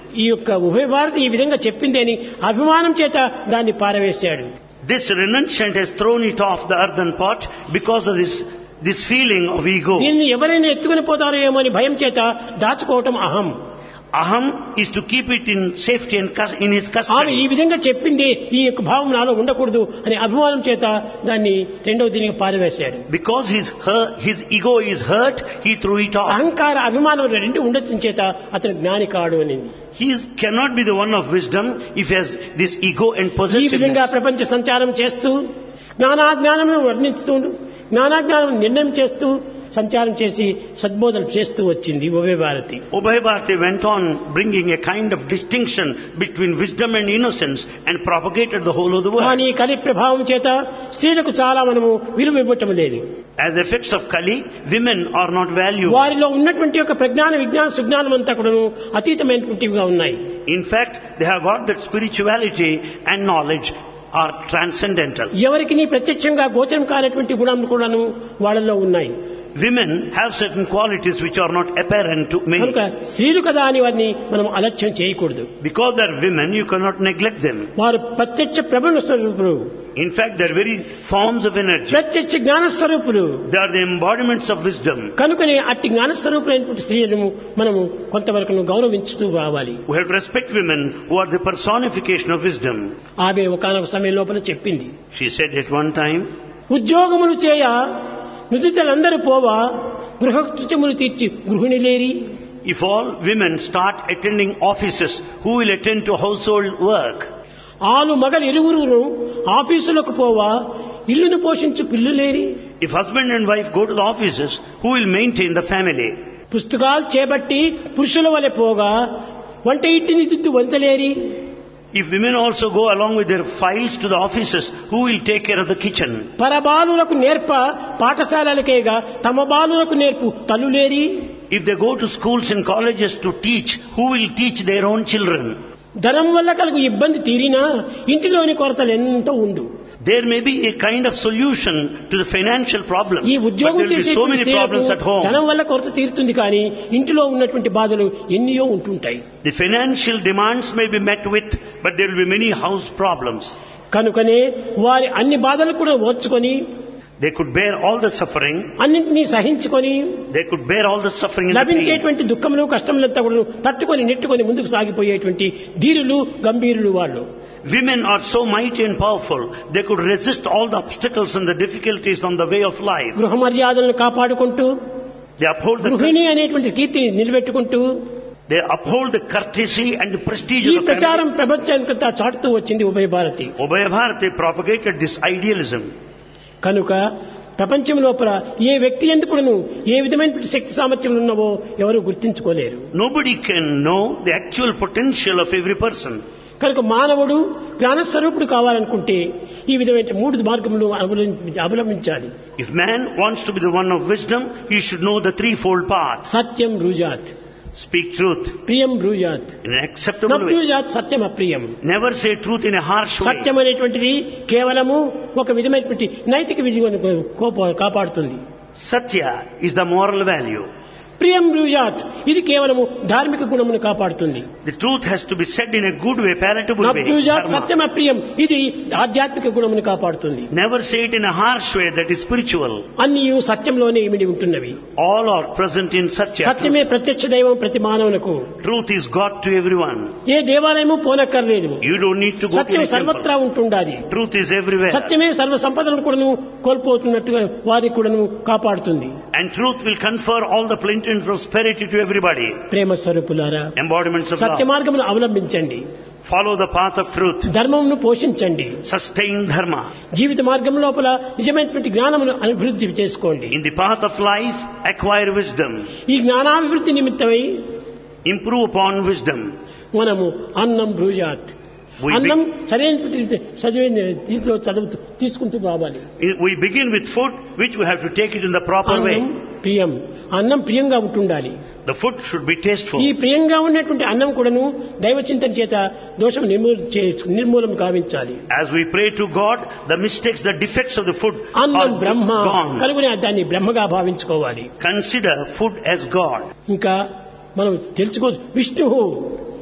ఈ యొక్క ఉభయ భారతి ఈ విధంగా చెప్పింది అని అభిమానం చేత దాన్ని పారవేశాడు This renunciant has thrown it off the earthen pot because of this, this feeling of ego. దీన్ని ఎవరైనా ఎత్తుకుని పోతారో ఏమో అని భయం చేత దాచుకోవటం అహం Aham is to keep it in safety and cus- in his ఆమె ఈ custody. విధంగా చెప్పింది ఈ యొక్క భావం నాలో ఉండకూడదు అనే అభిమానం చేత దాన్ని రెండవ దీనికి పారవేశాడు Because his, hurt, his ego is hurt, he threw it off. అహంకార అభిమానం రెండు ఉండటం చేత అతను జ్ఞాని కాడు అని He is, cannot be the one of wisdom if he has this ego and ఈ విధంగా possessiveness. ప్రపంచ సంచారం చేస్తూ జ్ఞానాజ్ఞానమును వర్ణిస్తూ జ్ఞానాజ్ఞానం నిర్ణయం చేస్తూ సంచారం చేసి సద్బోధన చేస్తూ వచ్చింది ఉభయ Bharati Ubhay Bharati went on bringing a kind of distinction between wisdom and innocence and propagated the whole of the world. కానీ కలి ప్రభావం చేత స్త్రీలకు చాలా మనము విలువ ఇవ్వటం లేదు As effects of Kali, women are not valued. వారిలో ఉన్నటువంటి యొక్క ప్రజ్ఞాన విజ్ఞాన సుజ్ఞానం అంతా కూడాను అతీతమైనటువంటివిగా ఉన్నాయి In fact, they have got that spirituality and knowledge are transcendental. ఎవరికి నీ ప్రత్యక్షంగా గోచరం కానటువంటి గుణాలు కూడాను వాళ్ళలో ఉన్నాయి Women have certain qualities which are not apparent to కనుక many. స్త్రీలు కదా అని వారిని మనం అలక్ష్యం చేయకూడదు Because they are women, you cannot neglect them. వారు ప్రత్యక్ష ప్రబల స్వరూపులు In fact, they are very forms of energy. ప్రత్యక్ష జ్ఞాన స్వరూపులు They are the embodiments of wisdom. కనుకనే అట్టి జ్ఞాన స్వరూపులైనటువంటి స్త్రీలను మనము కొంతవరకు గౌరవించుతూ రావాలి We have to respect women who are the personification of wisdom. ఆమె ఒకనొక సమయం లోపల చెప్పింది She said at one time, ఉద్యోగములు చేయ నుదితలందరూ పోవా గృహకృత్యములు తీర్చి గృహిణి లేరి if all women start attending offices, who will attend to household work? ఆలు మగలు ఇరువురును ఆఫీసులకు పోవా ఇల్లును పోషించు పిల్లు లేరి If husband and wife go to the offices, who will maintain the family? పుస్తకాలు చేపట్టి పురుషుల వలె పోగా వంట ఇంటిని దిద్దు వంతలేరి If women also go along with their files to the offices, who will take care of the kitchen? పరబాలులకు నేర్ప పాఠశాలలకేగా తమ బాలులకు నేర్పు తల్లులేరి If they go to schools and colleges to teach, who will teach their own children? ధనం వల్ల కలుగు ఇబ్బంది తీరినా ఇంటిలోని కొరతలు ఎంతో ఉండు There may be a kind of solution to the financial problem, ఈ but there ఉద్యోగం will be చేసే so many problems at home. ధనం వల్ల కొరత తీరుతుంది కానీ ఇంటిలో ఉన్నటువంటి బాధలు ఎన్నో ఉంటుంటాయి The financial demands may be met with, but there will be many house problems. కనుకనే వారి అన్ని బాధలు కూడా ఓర్చుకొని They could bear all the suffering, అన్నింటినీ సహించుకొని they could bear all the suffering and the pain. లభించేటువంటి దుఃఖములు కష్టములంతా కూడా తట్టుకొని నెట్టుకొని ముందుకు సాగిపోయేటువంటి ధీరులు గంభీరులు వాళ్ళు Women are so mighty and powerful, they could resist all the obstacles and the difficulties on the way of life. గృహ మర్యాదలను కాపాడుకుంటూ They uphold the, గృహిణి అనేటువంటి కీర్తిని నిలబెట్టుకుంటూ they uphold the courtesy and the prestige ఈ of the family. ప్రచారం ప్రపంచానికంతా చాటుతూ వచ్చింది ఉభయ Bharati Ubaya Bharati propagated this idealism. కనుక ప్రపంచం లోపల ఏ వ్యక్తి ఎందుకును ఏ విధమైన శక్తి సామర్థ్యం ఉన్నవో ఎవరు గుర్తించుకోలేరు Nobody can know the actual potential of every person. కనుక మానవుడు జ్ఞానస్వరూపుడు కావాలనుకుంటే ఈ విధమైన మూడు మార్గములు అవలంబి- అవలంబించాలి If man wants to be the one of wisdom, he should know the threefold path. Satyam బ్రూజాత్ Speak truth ప్రియం బ్రూజాత్ in an acceptable way. నబ్రూజాత్ Satyam అప్రియం Never say truth in a harsh way. సత్యం అనేటువంటిది కేవలము ఒక విధమైనటువంటి నైతిక విధిని కోప- కాపాడుతుంది Satya is the moral value. ప్రియం బ్రూజాత్ ఇది కేవలము ధార్మిక గుణమును కాపాడుతుంది The truth has to be said in a good way, palatable way. నబ్రూజాత్ dharma. సత్యం అప్రియం ఇది ఆధ్యాత్మిక గుణమును కాపాడుతుంది Never say it in a harsh way that is spiritual. అన్ని సత్యంలోనే ఇమిడి ఉంటున్నవి All are present in Satya. సత్యమే ప్రత్యక్ష దైవం ప్రతి మానవునకు Truth is God to everyone. ఏ దేవాలయము పోనక్కర్లేదు You don't need to go to Satyam any temple. సర్వత్రా ఉంటుండాలి Truth is everywhere. సత్యమే సర్వ సంపదలను కూడాను కోల్పోతున్నట్టుగా వారికి కూడాను కాపాడుతుంది And truth will confer all the plenty and prosperity to everybody. ప్రేమ స్వరూపులారా Embodiments of సత్య love. మార్గమును అవలంబించండి Follow the path of truth. ధర్మమును పోషించండి Sustain dharma. జీవిత మార్గం లోపల నిజమైనటువంటి జ్ఞానమును అభివృద్ధి చేసుకోండి In the path of life, acquire wisdom. ఈ జ్ఞానాభివృద్ధి నిమిత్తమై Improve upon wisdom. మనము అన్నం బ్రూజాత్ We అన్నం సరైనటువంటి చదివిన దీంట్లో చదువుతూ తీసుకుంటూ రావాలి We begin with food, which we have to take it in the proper అన్నం way. ప్రియం అన్నం ప్రియంగా ఉంటుండాలి The food should be tasteful. ఈ ప్రియంగా ఉన్నటువంటి అన్నం కూడాను దైవ చింతన చేత దోషం నిర్మూల చే- నిర్మూలం గావించాలి As we pray to God, the mistakes, the defects of the food అన్నం are బ్రహ్మ gone. కనుగొని దాన్ని బ్రహ్మగా భావించుకోవాలి Consider food as God. ఇంకా మనం తెలుసుకో Vishnu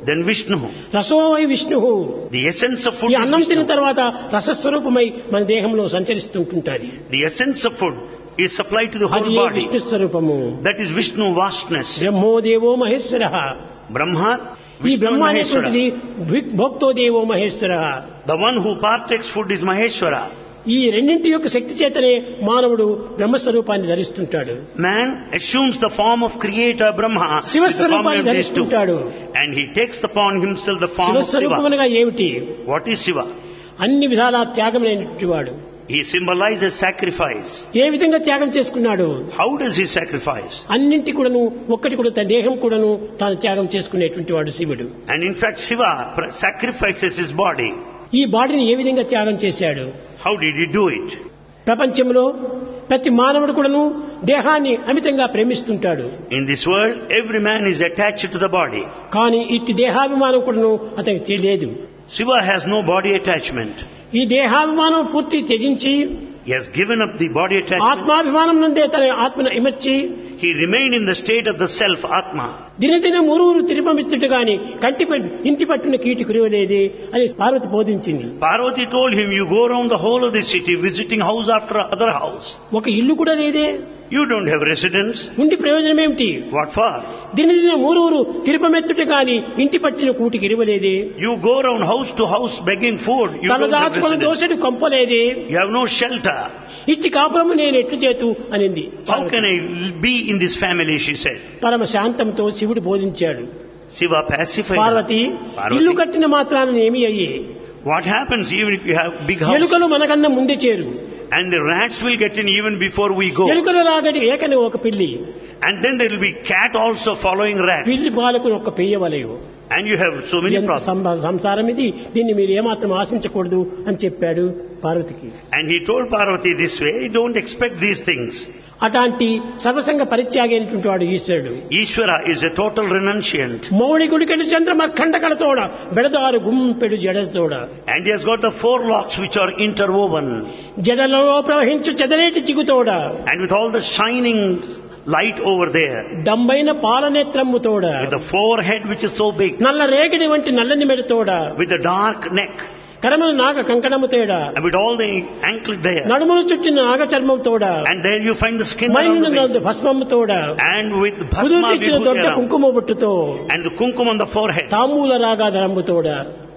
then Vishnu. రసోవై Vishnu The essence of food ఈ is అన్నం తిన్న Vishnu. తర్వాత రసస్వరూపమై మన దేహంలో సంచరిస్తుంటుంటాది The essence of food is supplied to the అది whole ఏ body. విష్ణు స్వరూపము That is Vishnu vastness. బ్రహ్మో దేవో మహేశ్వర Brahma, ఈ Vishnu బ్రహ్మ and అనేటువంటిది Maheshwara. భి- భోక్తో దేవో Maheshwara The one who partakes food is Maheshwara. ఈ రెండింటి యొక్క శక్తి చేతనే మానవుడు బ్రహ్మస్వరూపాన్ని ధరిస్తుంటాడు Man assumes the form of creator Brahma with the శివస్వరూపాన్ని form of these two. ధరిస్తుంటాడు And he takes upon himself the form of Shiva. శివస్వరూపమునగా ఏమిటి What is Shiva? అన్ని విధాలా త్యాగమైనటువంటి వాడు He symbolizes sacrifice. ఏ విధంగా త్యాగం చేసుకున్నాడు How does he sacrifice? అన్నింటి కూడాను ఒక్కటి కూడా తన దేహం కూడాను తాను త్యాగం చేసుకునేటువంటి వాడు శివుడు And in fact, Shiva pr- sacrifices his body. ఈ బాడీని ఏ విధంగా త్యాగం చేశాడు How did he do it? ప్రపంచంలో ప్రతి మానవుడు కూడాను దేహాన్ని అమితంగా ప్రేమిస్తుంటాడు In this world, every man is attached to the body. కానీ ఇట్టి దేహాభిమానం కూడాను అతనికి తెలియదు Shiva has no body attachment. ఈ దేహాభిమానం పూర్తి త్యజించి He has given up the body attachment. ఆత్మాభిమానం నుండే తన ఆత్మను ఇమర్చి He remained in the state of the self, Atma. దినదిన మురువురు తిరుపమిత్తుడు గాని కంటి పట్- ఇంటి పట్టున కీటి కురివలేది అని Parvati బోధించింది Parvati told him, you go around the whole of the city visiting house after other house. ఒక ఇల్లు కూడా లేదే You don't have residence. ఉండి ప్రయోజనం ఏమిటి What for? దినదిన మూరూరు తిరుపమెత్తుట గాని ఇంటి పట్టిన కూటికి ఇరవలేదే You go around house to house begging food. You తల don't have దాచుకొని residence. దోసెడు కొంపలేదే You have no shelter. ఇట్టి కాపురము నేను ఎట్లు చేతు అనింది How can I be in this family, she said. పరమ శాంతంతో శివుడు బోధించాడు Shiva pacified పార్వతి her. ఇల్లు Parvati. కట్టిన మాత్రాన ఏమి అయ్యే What happens even if you have big house? ఎలుకలు మనకన్నా ముందే చేరు And the rats will get in even before we go. ఎలుకలు రాగడి ఏకని ఒక పిల్లి And then there will be cat also following rat. పిల్లి పాలకు ఒక పెయ్యవలయు And you have so many ఎంత problems. సంబ- సంసారం ఇది దీన్ని మీరు ఏమాత్రం ఆశించకూడదు అని చెప్పాడు పార్వతికి And he told Parvati this way, don't expect these things. అట్లాంటి సర్వసంగ పరిత్యాగి అయినటువంటి వాడు ఈశ్వరుడు Ishvara is a total renunciant. Mouli గుడికెడు చంద్రమఖండ కళతోడ బెడదారు గుంపెడు జడతోడ And he has got the four locks which are interwoven. జడలో ప్రవహించు చెదరేటి చిగుతోడ And with all the shining light over there. డంబైన పాలనేత్రమ్ముతోడ With the forehead which is so big. నల్ల రేగడి వంటి నల్లని మెడతోడ With the dark neck. కరములు నాగ కంకణము తేడ And with all the anklet there. నడుములు చుట్టిన నాగ చర్మం తోడ And there you find the skin around మైను the waist. భస్మము తోడ And with bhasma కుదుర్చిచ్చిన vibhuti దొడ్డ around. కుంకుమ బొట్టుతో And the kumkum on the forehead. తామూల రాగాధరంబుతోడ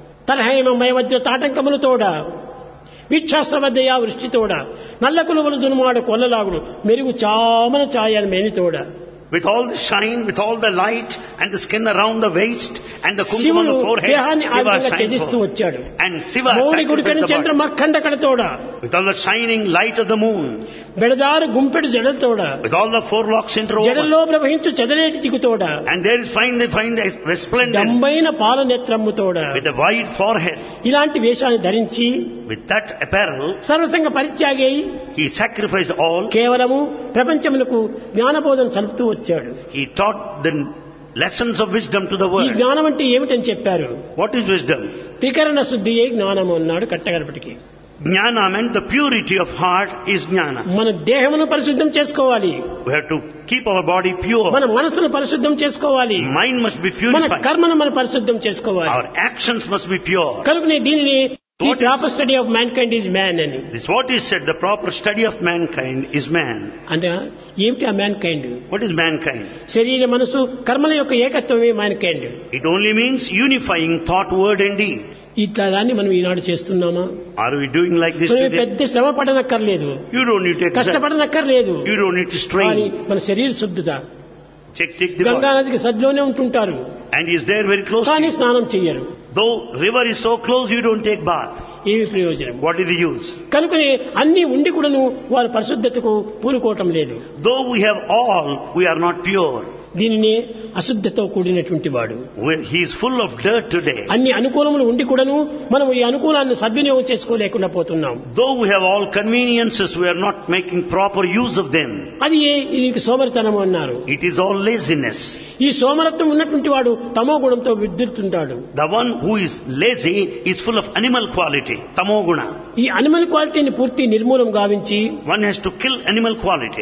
తలహేమమయ వజ్ర తాటంకములతోడ వీక్షాస్త్రవద్దయా వృష్టితోడ నల్ల కులువలు దునుమాడ కొల్లలాగుడు మెరుగు చామన ఛాయని మేనితోడ With all the shine, with all the light, and the skin around the waist, and the kumkum on శివుడు the forehead, దేహాన్ని ఆ Shiva విధంగా shines త్యజిస్తూ forth. వచ్చాడు And Shiva Mouli గుడికని sacrificed the Chandra body. మఖండ కడతోడ With all the shining light of the moon, బెడదారు గుంపెడు జడలతోడ with all the four locks interwoven. జడల్లో ప్రవహించు చెదరేటి చిగుతోడ And there is find, they find a resplendent, డంబైన పాలనేత్రమ్ముతోడ with a wide forehead. ఇలాంటి వేషాన్ని ధరించి With that apparel, సర్వసంగ పరిత్యాగి అయి he sacrificed all. కేవలము ప్రపంచములకు జ్ఞానబోధన సలుపుతూ వచ్చాడు He taught the lessons of wisdom to the ఈ world. జ్ఞానం అంటే ఏమిటని చెప్పారు What is wisdom? త్రికరణ శుద్ధియే జ్ఞానము అన్నాడు కట్టగడపటికి Jnana meant the purity of heart is jnana. మన దేహమును పరిశుద్ధం చేసుకోవాలి We have to keep our body pure. మన మనసును పరిశుద్ధం చేసుకోవాలి Mind must be మన purified. కర్మను మనం పరిశుద్ధం చేసుకోవాలి Our actions must be pure. కనుకనే దీనిని the What is- proper study of mankind is man అని This what is said, the proper study of mankind is man. అంటే ఏమిటి ఆ mankind What is mankind? శరీర మనసు కర్మల యొక్క ఏకత్వమే mankind It only means unifying thought, word and deed. ఇట్లా దాన్ని మనం ఈనాడు చేస్తున్నామా Are we doing like this మనం today? పెద్ద శ్రమ పడనక్కర్లేదు You don't need to exert. కష్టపడనక్కర్లేదు You don't need to కానీ strain. మన శరీర శుద్ధత Check, check the Ganga body. నదికి సద్లోనే ఉంటుంటారు And he is there very close to కానీ you. స్నానం చెయ్యరు Though river is so close, you don't take bath. ఏమి ప్రయోజనం What is the use? కనుకనే అన్ని ఉండి కూడాను వారు పరిశుద్ధతకు పూనుకోవటం లేదు Though we have all, we are not pure. దీనినే అశుద్ధతో కూడినటువంటి వాడు We- He is full of dirt today. అన్ని అనుకూలములు ఉండి కూడాను మనం ఈ అనుకూలాన్ని సద్వినియోగం చేసుకోలేకుండా పోతున్నాం Though we have all conveniences, we are not making proper use of them. అది ఏ- ఇది సోమరితనం అన్నారు It is all laziness. ఈ సోమరత్వం ఉన్నటువంటి వాడు తమో గుణంతో విద్యుతుంటాడు The one who is lazy is full of animal quality, tamoguna. ఈ అనిమల్ క్వాలిటీని పూర్తి నిర్మూలం గావించి One has to kill animal quality.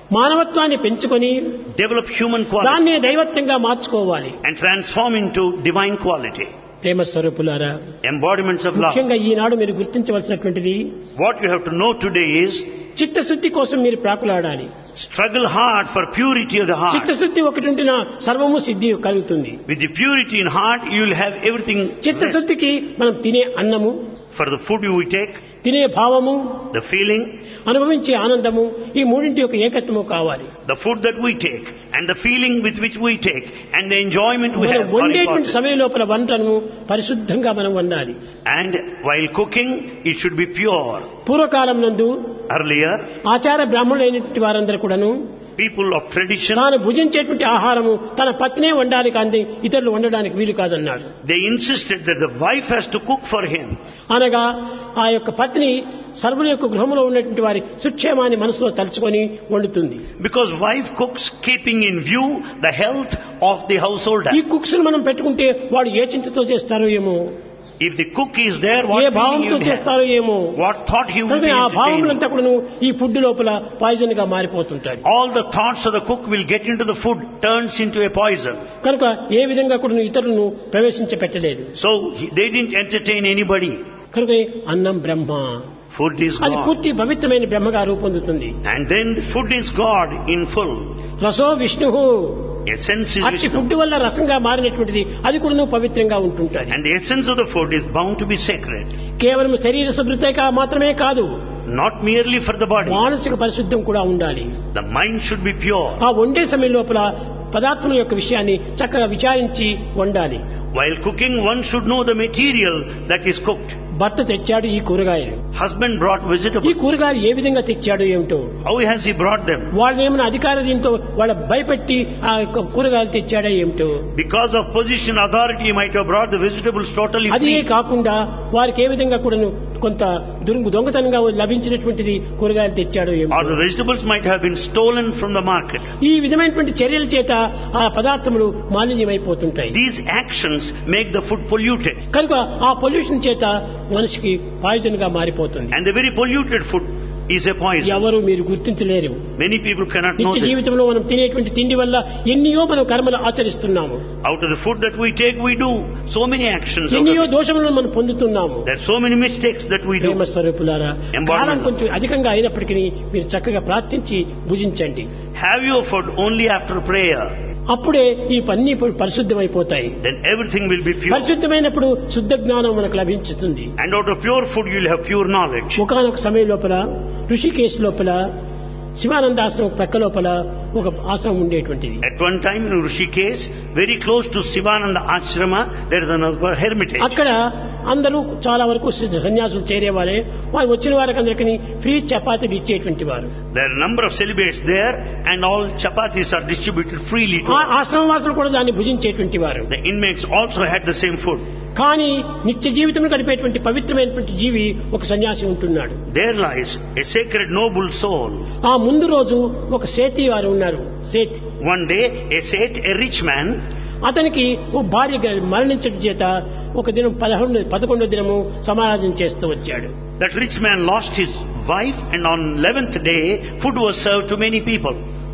మానవత్వాన్ని పెంచుకొని develop human quality, దాన్ని దైవత్వంగా మార్చుకోవాలి and transform into divine quality, ప్రేమ స్వరూపులారా embodiments of love. ముఖ్యంగా ఈనాడు మీరు గుర్తించవలసినటువంటిది What you have to know today is చిత్తశుద్ధి కోసం మీరు ప్రాకులాడాలి struggle hard for purity of the heart. చిత్తశుద్ధి ఒకటి ఉండిన సర్వము సిద్ధి కలుగుతుంది With the purity in heart, you will have everything చిత్తశుద్ధికి మనం తినే అన్నము for the food you take, తినే భావము the feeling, అనుభవించే ఆనందము ఈ మూడింటి యొక్క ఏకత్వము కావాలి the food that we take, and the feeling with which we take, and the enjoyment we మనం have. are వండేటువంటి important. సమయం లోపల వంటను పరిశుద్ధంగా మనం వండాలి And while cooking, it should be pure. పూర్వకాలం నందు Earlier, ఆచార బ్రాహ్మణులైనటువంటి వారందరూ కూడాను people of tradition, తాను భుజించేటువంటి ఆహారము తన పత్నే వండాలి కానీ ఇతరులు వండడానికి వీలు కాదన్నాడు they insisted that the wife has to cook for him. అనగా ఆ యొక్క పత్ని సర్వుల యొక్క గృహంలో ఉన్నటువంటి వారి సుక్షేమాన్ని మనసులో తలుచుకొని వండుతుంది Because wife cooks keeping in view the health of the householder. ఈ కుక్స్ మనం పెట్టుకుంటే వాడు ఏ చింతతో చేస్తారో ఏమో If the cook is there, A what feeling భావంతో you will have? చేస్తారో ఏమో What thought he will కనుక be ఆ entertaining? భావములంతా కూడా ఈ ఫుడ్ లోపల పాయిజన్ గా మారిపోతుంటాయి All the thoughts of the cook will get into the food, turns into a poison. కనుక ఏ విధంగా కూడా ఇతరులను ప్రవేశించపెట్టలేదు So he- they didn't entertain anybody. కనుక అన్నం బ్రహ్మ Food is అది God. పూర్తి పవిత్రమైన బ్రహ్మగా రూపొందుతుంది And then the food is God in full. రసో విష్ణు Essence is అట్టి Vishnu. ఫుడ్ వల్ల రసంగా మారినటువంటిది అది కూడా పవిత్రంగా ఉంటుంటుంది And the essence of the food is bound to be sacred. కేవలం శరీర శుభ్రత మాత్రమే కాదు Not merely for the body. మానసిక పరిశుద్ధం కూడా ఉండాలి The mind should be pure. ఆ వండే సమయం లోపల పదార్థముల యొక్క విషయాన్ని చక్కగా విచారించి వండాలి While cooking, one should know the material that is cooked. భర్త తెచ్చాడు ఈ కూరగాయలు Husband brought ఈ vegetables. కూరగాయలు ఏ విధంగా తెచ్చాడు ఏమిటో How has he brought them? వాళ్ళని ఏమైనా అధికార దీంతో వాళ్ళ భయపెట్టి ఆ యొక్క కూరగాయలు తెచ్చాడా ఏమిటో Because of position, authority, he might have brought the vegetables totally అదే free. కాకుండా వారికి ఏ విధంగా కూడా కొంత దురుగు దొంగతనంగా లభించినటువంటిది కూరగాయలు తెచ్చాడో Or ఏమిటో the vegetables might have been stolen from the market. ఈ విధమైనటువంటి చర్యల చేత ఆ పదార్థములు మాలిన్యమైపోతుంటాయి These actions make the food polluted. కనుక ఆ పొల్యూషన్ చేత మనిషికి పాయిజన్ గా మారిపోతుంది And the very polluted food is a poison. ఎవరు మీరు గుర్తించలేరు Many people cannot know నిత్య this. జీవితంలో మనం తినేటువంటి తిండి వల్ల ఎన్నో మనం కర్మలు ఆచరిస్తున్నాము Out of the food that we take, we do so many actions. Out of ఎన్నో it. దోషములను మనం పొందుతున్నాము There are so many mistakes that we Prema do. స్వరూపులారా Embodiment. కాలం కొంచెం అధికంగా అయినప్పటికీ మీరు చక్కగా ప్రార్థించి భుజించండి Have your food only after prayer. అప్పుడే ఈ పన్నీ పరిశుద్ధమైపోతాయి Then everything will be pure. పరిశుద్ధమైనప్పుడు శుద్ధ జ్ఞానం మనకు లభించుతుంది And out of pure food, you'll have pure knowledge. ఒకనొక సమయం లోపల ఋషికేశ్ లోపల శివానంద ఆశ్రమం ప్రక్క లోపల ఒక ఆశ్రమం ఉండేటువంటిది At one time in Rishikesh, very close to Sivananda Ashrama, there is another hermitage. అక్కడ అందరూ చాలా వరకు సన్యాసులు చేరేవారే వారు వచ్చిన వారికి అందరికీ ఫ్రీ చపాతీలు ఇచ్చేటువంటి వారు There are a number of celibates there, and all chapatis are distributed freely to ఆ all. ఆశ్రమం వాసులు కూడా దాన్ని భుజించేటువంటి వారు The inmates also had the same food. కానీ నిత్య జీవితం గడిపేటువంటి పవిత్రమైనటువంటి జీవి ఒక సన్యాసి ఉంటున్నాడు There lies a sacred noble soul. ఆ ముందు రోజు ఒక సేతి వారు ఉన్నారు సేతి One day, a Seth, a rich man, అతనికి ఓ భార్య గ- మరణించడం చేత ఒక దినం పదకొండు పదకొండో దినము సమారాధన చేస్తూ వచ్చాడు that rich man lost his wife, and on 11th day, food was served to many people.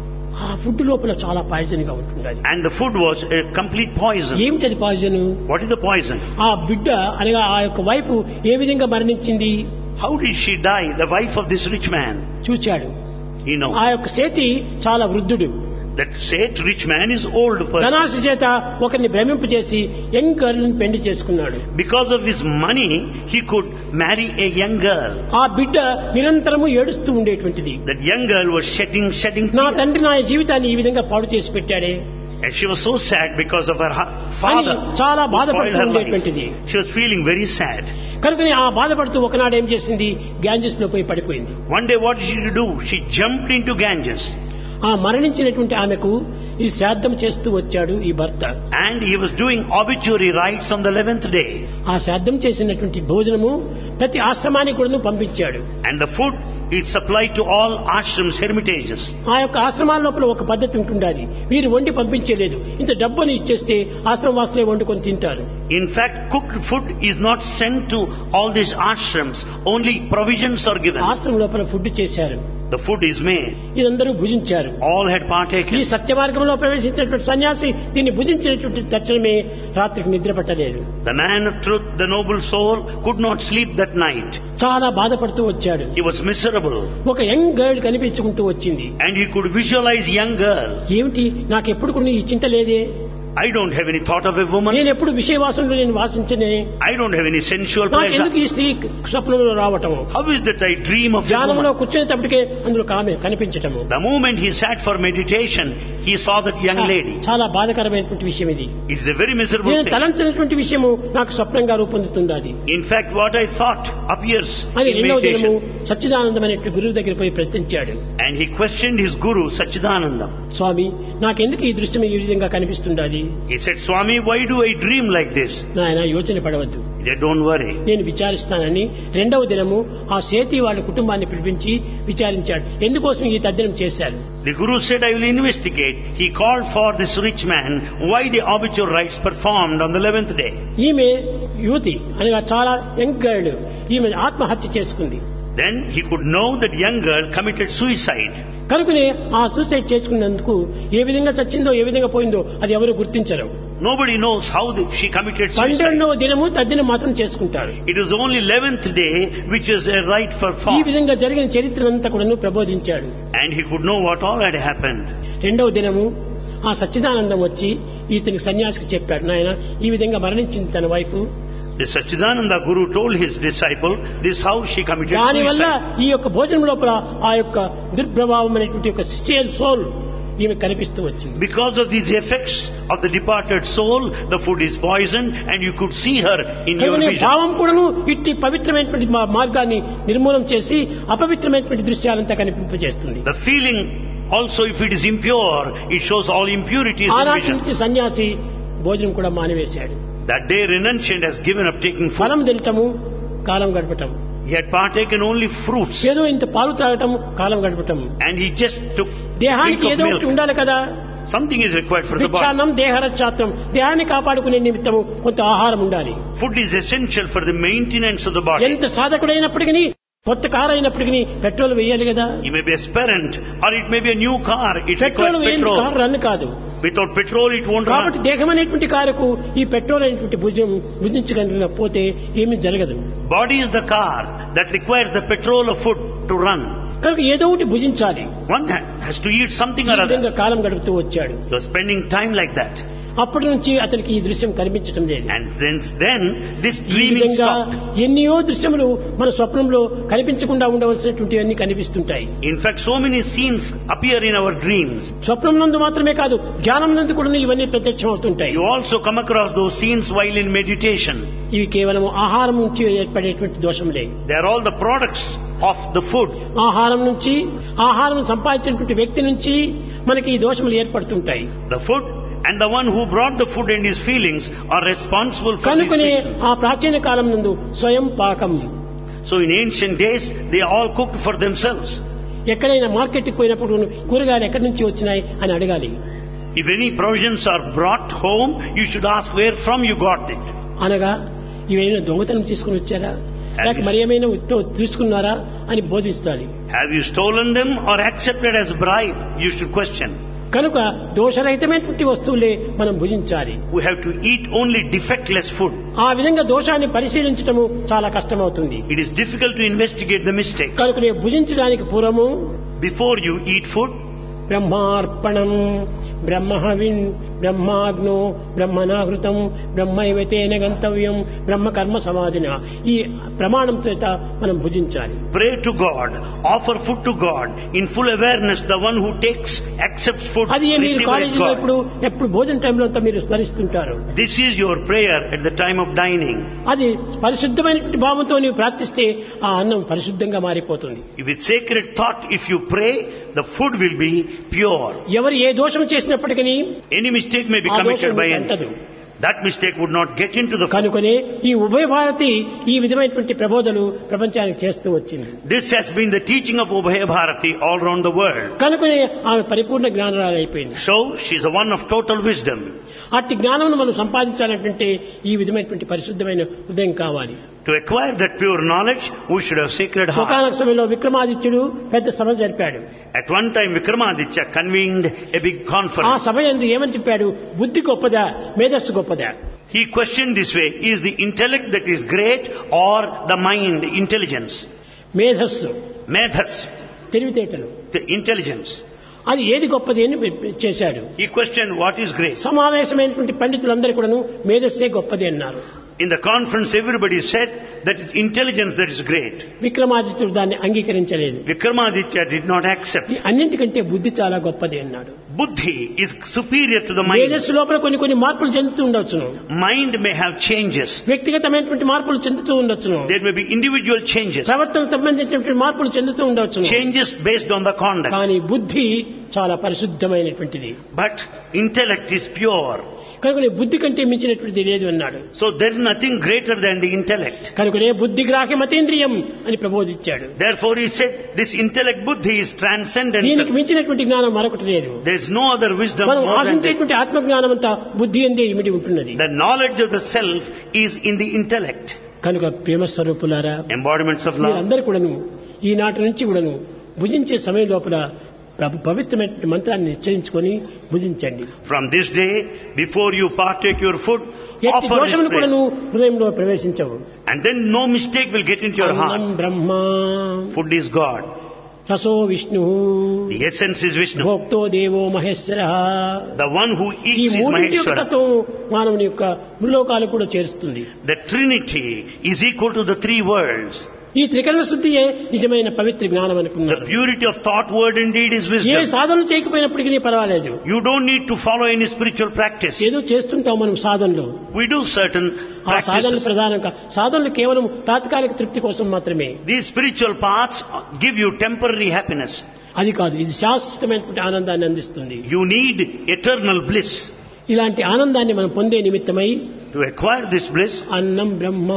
ఆ ఫుడ్ లోపల చాలా పాయిజన్ గా ఉంటుండాలి And the food was a complete poison. ఏమిటది poison What is the poison? ఆ బిడ్డ అనగా ఆ యొక్క వైఫ్ ఏ విధంగా మరణించింది How did she die, the wife of this rich man? చూచాడు You know, ఆ యొక్క సేతి చాలా వృద్ధుడు that Seth, rich man, is old person. ధనాశ చేత ఒకరిని భ్రమింపు చేసి యంగ్ గర్ల్ పెళ్లి చేసుకున్నాడు Because of his money, he could marry a young girl. ఆ బిడ్డ నిరంతరము ఏడుస్తూ ఉండేటువంటిది That young girl was shedding, shedding నా tears. తండ్రి నా జీవితాన్ని ఈ విధంగా పాడు చేసి పెట్టాడే And she was so sad because of her hu- అని father. చాలా who spoiled బాధపడుతూ her life. ఉండేటువంటిది She was feeling very sad. కనుకని ఆ బాధపడుతూ ఒకనాడు ఏం చేసింది గ్యాంజెస్ లో పోయి పడిపోయింది One day what did she do? She jumped into Ganges. ఆ మరణించినటువంటి ఆమెకు ఈ శ్రాద్ధం చేస్తూ వచ్చాడు ఈ భర్త And he was doing obituary rites on the 11th day. ఆ శ్రాద్ధం చేసినటువంటి భోజనము ప్రతి ఆశ్రమానికి కూడా పంపించాడు And the food is supplied to all ashrams, hermitages. ఆ యొక్క ఆశ్రమాల లోపల ఒక పద్ధతి ఉంటుండాలి వీరు వండి పంపించలేదు ఇంత డబ్బుని ఇచ్చేస్తే ఆశ్రమ వాసులే వండుకొని తింటారు In fact, cooked food is not sent to all these ashrams. Only provisions are given. ఆశ్రమం లోపల ఫుడ్ చేశారు The food is made. ఇదందరూ భుజించారు All had ఈ partaken. సత్య మార్గంలో ప్రవేశించినటువంటి సన్యాసి దీన్ని భుజించినటువంటి తక్షణమే రాత్రికి నిద్ర పట్టలేదు The man of truth, the noble soul, could not sleep that night. చాలా బాధపడుతూ వచ్చాడు He was miserable. ఒక యంగ్ గర్ల్ కనిపించుకుంటూ వచ్చింది And he could visualize young girl. ఏమిటి నాకు ఎప్పుడు కూడా ఈ చింత లేదే I don't have any thought of a woman. నేను ఎప్పుడు విషయవాసంలో నేను వాసించనే I don't have any sensual నాకు ఎందుకు pleasure. ఈ స్త్రీ స్వప్నంలో రావటము How is that I dream of a ధ్యానంలో woman? కూర్చునేటప్పటికే అందులో ఆమె కనిపించటము The moment he sat for meditation, he saw that young lady. చాలా బాధకరమైనటువంటి విషయం ఇది It is a very miserable నేను thing. తలంచినటువంటి విషయము నాకు స్వప్నంగా రూపొందుతుంది అది In fact, what I thought appears అని in రెండవ దినము meditation. సచ్చిదానందం అనేటువంటి గురువు దగ్గర పోయి ప్రశ్నించాడు And he questioned his guru, Sachidananda. స్వామి నాకెందుకు ఈ దృశ్యం ఈ విధంగా కనిపిస్తుండాది He said, Swami, why do I dream like this? నాయన యోచన పడవద్దు He said, don't worry. నేను విచారిస్తానని రెండవ దినము ఆ సేతి వాళ్ళ కుటుంబాన్ని పిలిపించి విచారించాడు ఎందుకోసం ఈ తద్దినం చేశారు The guru said, I will investigate. He called for this rich man why the obituary rites performed on the 11th day. ఈమె యువతి అనగా చాలా యంగ్ గర్ల్ ఈమె ఆత్మహత్య చేసుకుంది Then he could know that young girl committed suicide. కనుకనే ఆ సూసైడ్ చేసుకున్నందుకు ఏ విధంగా చచ్చిందో ఏ విధంగా పోయిందో అది ఎవరు గుర్తించరు Nobody knows how the, she committed suicide. పన్నెండవ దినము తద్దినం మాత్రం చేసుకుంటారు It was only 11th day which is a rite ఈ performed. విధంగా జరిగిన చరిత్రనంతా కూడా ప్రబోధించాడు And he could know what all had happened. రెండవ దినము ఆ సచ్చిదానందం వచ్చి ఇతనికి సన్యాసికి చెప్పాడు నాయన ఈ విధంగా మరణించింది తన wife The Sachidananda Guru told his disciple, this is how she committed దానివల్ల suicide. ఈ యొక్క భోజనం లోపల ఆ యొక్క దుర్ప్రభావం అనేటువంటి యొక్క సేల్ సోల్ ఈమె కనిపిస్తూ వచ్చింది Because of these effects of the departed soul, the food is poisoned and you could see her in your కనుకనే vision. భావం కూడాను ఇట్టి పవిత్రమైనటువంటి మా- మార్గాన్ని నిర్మూలం చేసి అపవిత్రమైనటువంటి దృశ్యాలంతా కనిపింపజేస్తుంది The feeling also if it is impure, it shows all impurities in ఆనాటి vision. నుంచి సన్యాసి భోజనం కూడా మానివేశాడు That day renunciant has given up taking food. ఫలం తినటము కాలం గడపటం He had partaken only fruits ఏదో ఇంత పాలు త్రాగటం కాలం గడపటం and he just took దేహానికి drink of ఏదో ఒకటి milk. ఉండాలి కదా Something is required for the body. భిక్షాన్నం దేహరక్షాత్రం దేహాన్ని కాపాడుకునే నిమిత్తము కొంత ఆహారం ఉండాలి Food is essential for the maintenance of the body. ఎంత సాధకుడైనప్పటికీ కొత్త కారు అయినప్పటికీ పెట్రోల్ వేయాలి కదా He may be aస్పరెంట్ or it may be a new car. It petrol requires వేయండి కారు petrol. రన్ కాదు Without petrol, it won't కాబట్టి run. దేహం అనేటువంటి కారుకు ఈ పెట్రోల్ అనేటువంటి భుజం భుజించగలిగిన పోతే ఏమీ జరగదు Body is the car that requires the petrol of food to run. కనుక ఏదో ఒకటి భుజించాలి One has to eat something ఈ or విధంగా other. కాలం గడుపుతూ వచ్చాడు So spending time like that. అప్పటి నుంచి అతనికి ఈ దృశ్యం కనిపించడం లేదు And then, then this ఈ dreaming విధంగా stopped. ఎన్నో దృశ్యములు మన స్వప్నంలో కనిపించకుండా ఉండవలసినటువంటి అన్ని కనిపిస్తుంటాయి In fact, so many scenes appear in our dreams. స్వప్నం నందు మాత్రమే కాదు జ్ఞానం నందు కూడా ఇవన్నీ ప్రత్యక్షం అవుతుంటాయి You also come across those scenes while in meditation. ఇవి కేవలం ఆహారం నుంచి ఏర్పడేటువంటి దోషములే They are all the products of the food. ఆహారం నుంచి ఆహారం సంపాదించినటువంటి వ్యక్తి నుంచి మనకి ఈ దోషములు ఏర్పడుతుంటాయి The food and the one who brought the food and his feelings are responsible for these కనుకనే visions. ఆ ప్రాచీన కాలం నందు స్వయం పాకం So in ancient days, they all cooked for themselves. ఎక్కడైనా మార్కెట్కి పోయినప్పుడు కూరగాయలు ఎక్కడి నుంచి వచ్చినాయి అని అడగాలి If any provisions are brought home, you should ask where from you got it. అనగా ఇవేమైనా దొంగతనం తీసుకుని వచ్చారా లేక మరి ఏమైనా ఉత్త- తీసుకున్నారా అని బోధిస్తాలి Have you stolen them or accepted as bribe? You should question. కనుక దోషరహితమైనటువంటి వస్తువులే మనం భుజించాలి We have to eat only defectless food. ఆ విధంగా దోషాన్ని పరిశీలించటము చాలా కష్టమవుతుంది It is difficult to investigate the mistakes. కనుక నేను భుజించడానికి పూర్వము Before you eat food, బ్రహ్మార్పణం బ్రహ్మహవిన్ బ్రహ్మాగ్నో బ్రహ్మనాహృతం బ్రహ్మైవతేన గంతవ్యం బ్రహ్మ కర్మ సమాధిన ఈ ప్రమాణం చేత మనం భుజించాలి pray to God, offer food to God in full awareness. The one who takes, accepts food, అది మీరు receives కాలేజీలో God. ఇప్పుడు ఎప్పుడు భోజన టైంలో అంతా మీరు స్మరిస్తుంటారు This is your prayer at the time of dining. అది పరిశుద్ధమైనటువంటి భావంతో నీవు ప్రార్థిస్తే ఆ అన్నం పరిశుద్ధంగా మారిపోతుంది With sacred thought, if you pray, the food will be pure. ఎవరు ఏ దోషం చేసినప్పటికీ Any mistake may be ఆ committed దోషం by మీకు any. అంటదు That mistake would not get into the food. కనుకనే ఈ ఉభయ భారతి ఈ విధమైనటువంటి ప్రబోధలు ప్రపంచానికి చేస్తూ వచ్చింది This has been the teaching of Ubhaya Bharati all around the world. కనుకనే ఆమె పరిపూర్ణ జ్ఞానరాలు అయిపోయింది So, she is a one of total wisdom. అట్టి జ్ఞానం మనం సంపాదించాలంటే ఈ విధమైనటువంటి పరిశుద్ధమైన హృదయం కావాలి To acquire that pure knowledge, we should have sacred heart. ఒకనొక సమయంలో విక్రమాదిత్యుడు పెద్ద సభ జరిపాడు At one time, Vikramaditya convened a big ఆ conference. సభ ఎందు ఏమని చెప్పాడు బుద్ధి గొప్పదా మేధస్సు గొప్పదా He questioned this way, is the intellect that is great or the mind, intelligence? మేధస్సు Medhas, తెలివితేటలు the intelligence. అది ఏది గొప్పది అని చేశాడు He questioned what is great. సమావేశమైనటువంటి పండితులందరూ కూడాను మేధస్సే గొప్పది అన్నారు In the conference, everybody said that it's intelligence that is great. విక్రమాదిత్యుడు దాన్ని అంగీకరించలేదు Vikramaditya did not accept. ఈ అన్నింటికంటే బుద్ధి చాలా గొప్పది అన్నాడు Buddhi is superior to the mind. మేధస్సు లోపల కొన్ని కొన్ని మార్పులు చెందుతూ ఉండొచ్చును Mind may have changes. వ్యక్తిగతమైనటువంటి మార్పులు చెందుతూ ఉండొచ్చును There may be individual changes. ప్రవర్తనకు సంబంధించినటువంటి మార్పులు చెందుతూ ఉండవచ్చును Changes based on the conduct. కానీ బుద్ధి చాలా పరిశుద్ధమైనటువంటిది But intellect is pure. కనుకనే బుద్ధి కంటే మించినటువంటిది లేదు అన్నాడు So there is nothing greater than the intellect. కనుకనే బుద్ధి గ్రాహ్యమతీంద్రియం అని ప్రబోధించాడు Therefore he said this intellect buddhi is దీనికి transcendental. మించినటువంటి జ్ఞానం మరొకటి లేదు There is no other wisdom మనం more than this. ఆశించేటువంటి ఆత్మజ్ఞానం అంతా బుద్ధి అందే ఇమిడి ఉంటున్నది The knowledge of the self is in the intellect. కనుక ప్రేమ స్వరూపులారా Embodiments of love. మీరందరూ కూడాను ఈనాటి నుంచి కూడాను భుజించే సమయం లోపల ప్రభు పవిత్రమైన మంత్రాన్ని నిశ్చయించుకొని భుజించండి From this day, before you partake your food, ఎట్టి offer this దోషములు prayer. కూడాను హృదయంలో ప్రవేశించవు And then no mistake will get into your అన్నం heart. Brahma Food is God. రసో Vishnu The essence is Vishnu. భోక్తో దేవో మహేశ్వర The one who ఈ eats is మూడింటి యొక్క Maheshwara. తత్వం మానవుని యొక్క ముల్లోకాలు కూడా చేరుస్తుంది The Trinity is equal to the three worlds. ఈ త్రికరణ శుద్ధియే నిజమైన పవిత్ర జ్ఞానం The అనుకున్నారు purity of thought, word and deed is A wisdom. సాధనలు చేయకపోయినప్పటికీ పర్వాలేదు You don't need to follow any spiritual practice. ఏదో చేస్తుంటాం మనం సాధనలు We do certain ఆ సాధనలు practices. ప్రధానంగా సాధనలు కేవలం తాత్కాలిక తృప్తి కోసం మాత్రమే These spiritual paths give you temporary happiness. అది కాదు ఇది శాశ్వతమైనటువంటి ఆనందాన్ని అందిస్తుంది You need eternal bliss. ఇలాంటి ఆనందాన్ని మనం పొందే నిమిత్తమై To acquire this bliss, అన్నం బ్రహ్మ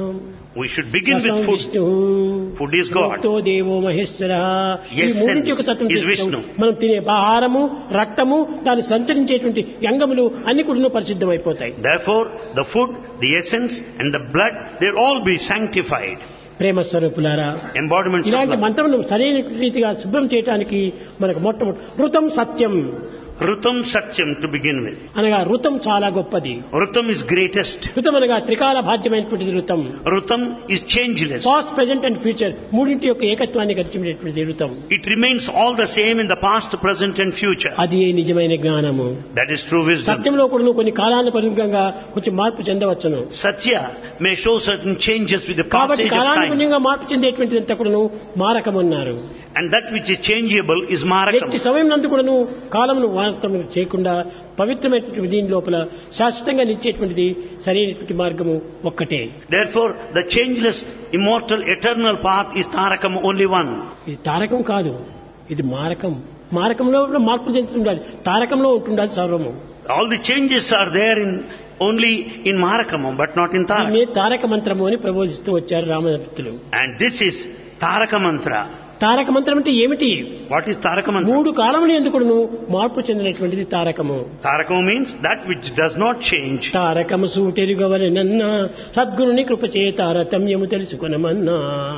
we should begin రసం with food. Vishnu Food is God. భక్తో దేవో మహేశ్వర ఈ Essence మూడింటి యొక్క తత్వం is తెలుసుకోవడం. Vishnu. మనం తినే ఆహారము రక్తము దాన్ని సంచరించేటువంటి అంగములు అన్ని కూడా పరిశుద్ధమైపోతాయి Therefore, the food, the essence and the blood, they'll all be sanctified. ప్రేమ స్వరూపులారా Embodiments of ఇలాంటి love. మంత్రమును సరైన రీతిగా శుభ్రం చేయడానికి మనకు మొట్టమొదటి ఋతం సత్యం Rutam Satyam to begin with. అనగా ఋతం చాలా గొప్పది Rutam is greatest. ఋతం అనగా త్రికాల భాగ్యమైనటువంటిది ఋతం Rutam is changeless. Past present and future మూడింటి యొక్క ఏకత్వాన్ని గడిచినటువంటిది ఋతం It remains all the same in the past, present and future. అది నిజమైన జ్ఞానము That is true wisdom. సత్యంలో కూడా కొన్ని కాలానుపరంగా కొంచెం మార్పు చెందవచ్చును Satya may show certain changes with the కాబట్టి passage of time. కాలానుగుణ్యంగా మార్పు చెందేటువంటిది అంతా కూడాను మారకమన్నారు And that which is changeable is ఎట్టి Marakam. సమయం నందు కూడాను కాలమును వార్తం చేయకుండా పవిత్రమైనటువంటి దీని లోపల శాశ్వతంగా నిలిచేటువంటిది సరైనటువంటి మార్గము ఒక్కటే Therefore, the changeless, immortal, eternal path is Tarakam only one. ఇది తారకం కాదు ఇది మారకం మారకంలో కూడా మార్పు చెందుతుండాలి తారకంలో ఉంటుండాలి సర్వము All the changes are there in only in Marakam, but not in Tarakam. దీన్ని తారక మంత్రము అని ప్రబోధిస్తూ వచ్చారు రామభక్తులు And this is Taraka Mantra. తారక మంత్రం అంటే ఏమిటి What is Taraka Mantra? మూడు కాలములు ఎందుకును మార్పు చెందినటువంటిది తారకము Tarakam means that which does not change. తారకము సూటెరుగవలెనన్నా సద్గురుని కృపచే తారతమ్యము తెలుసుకునమన్నా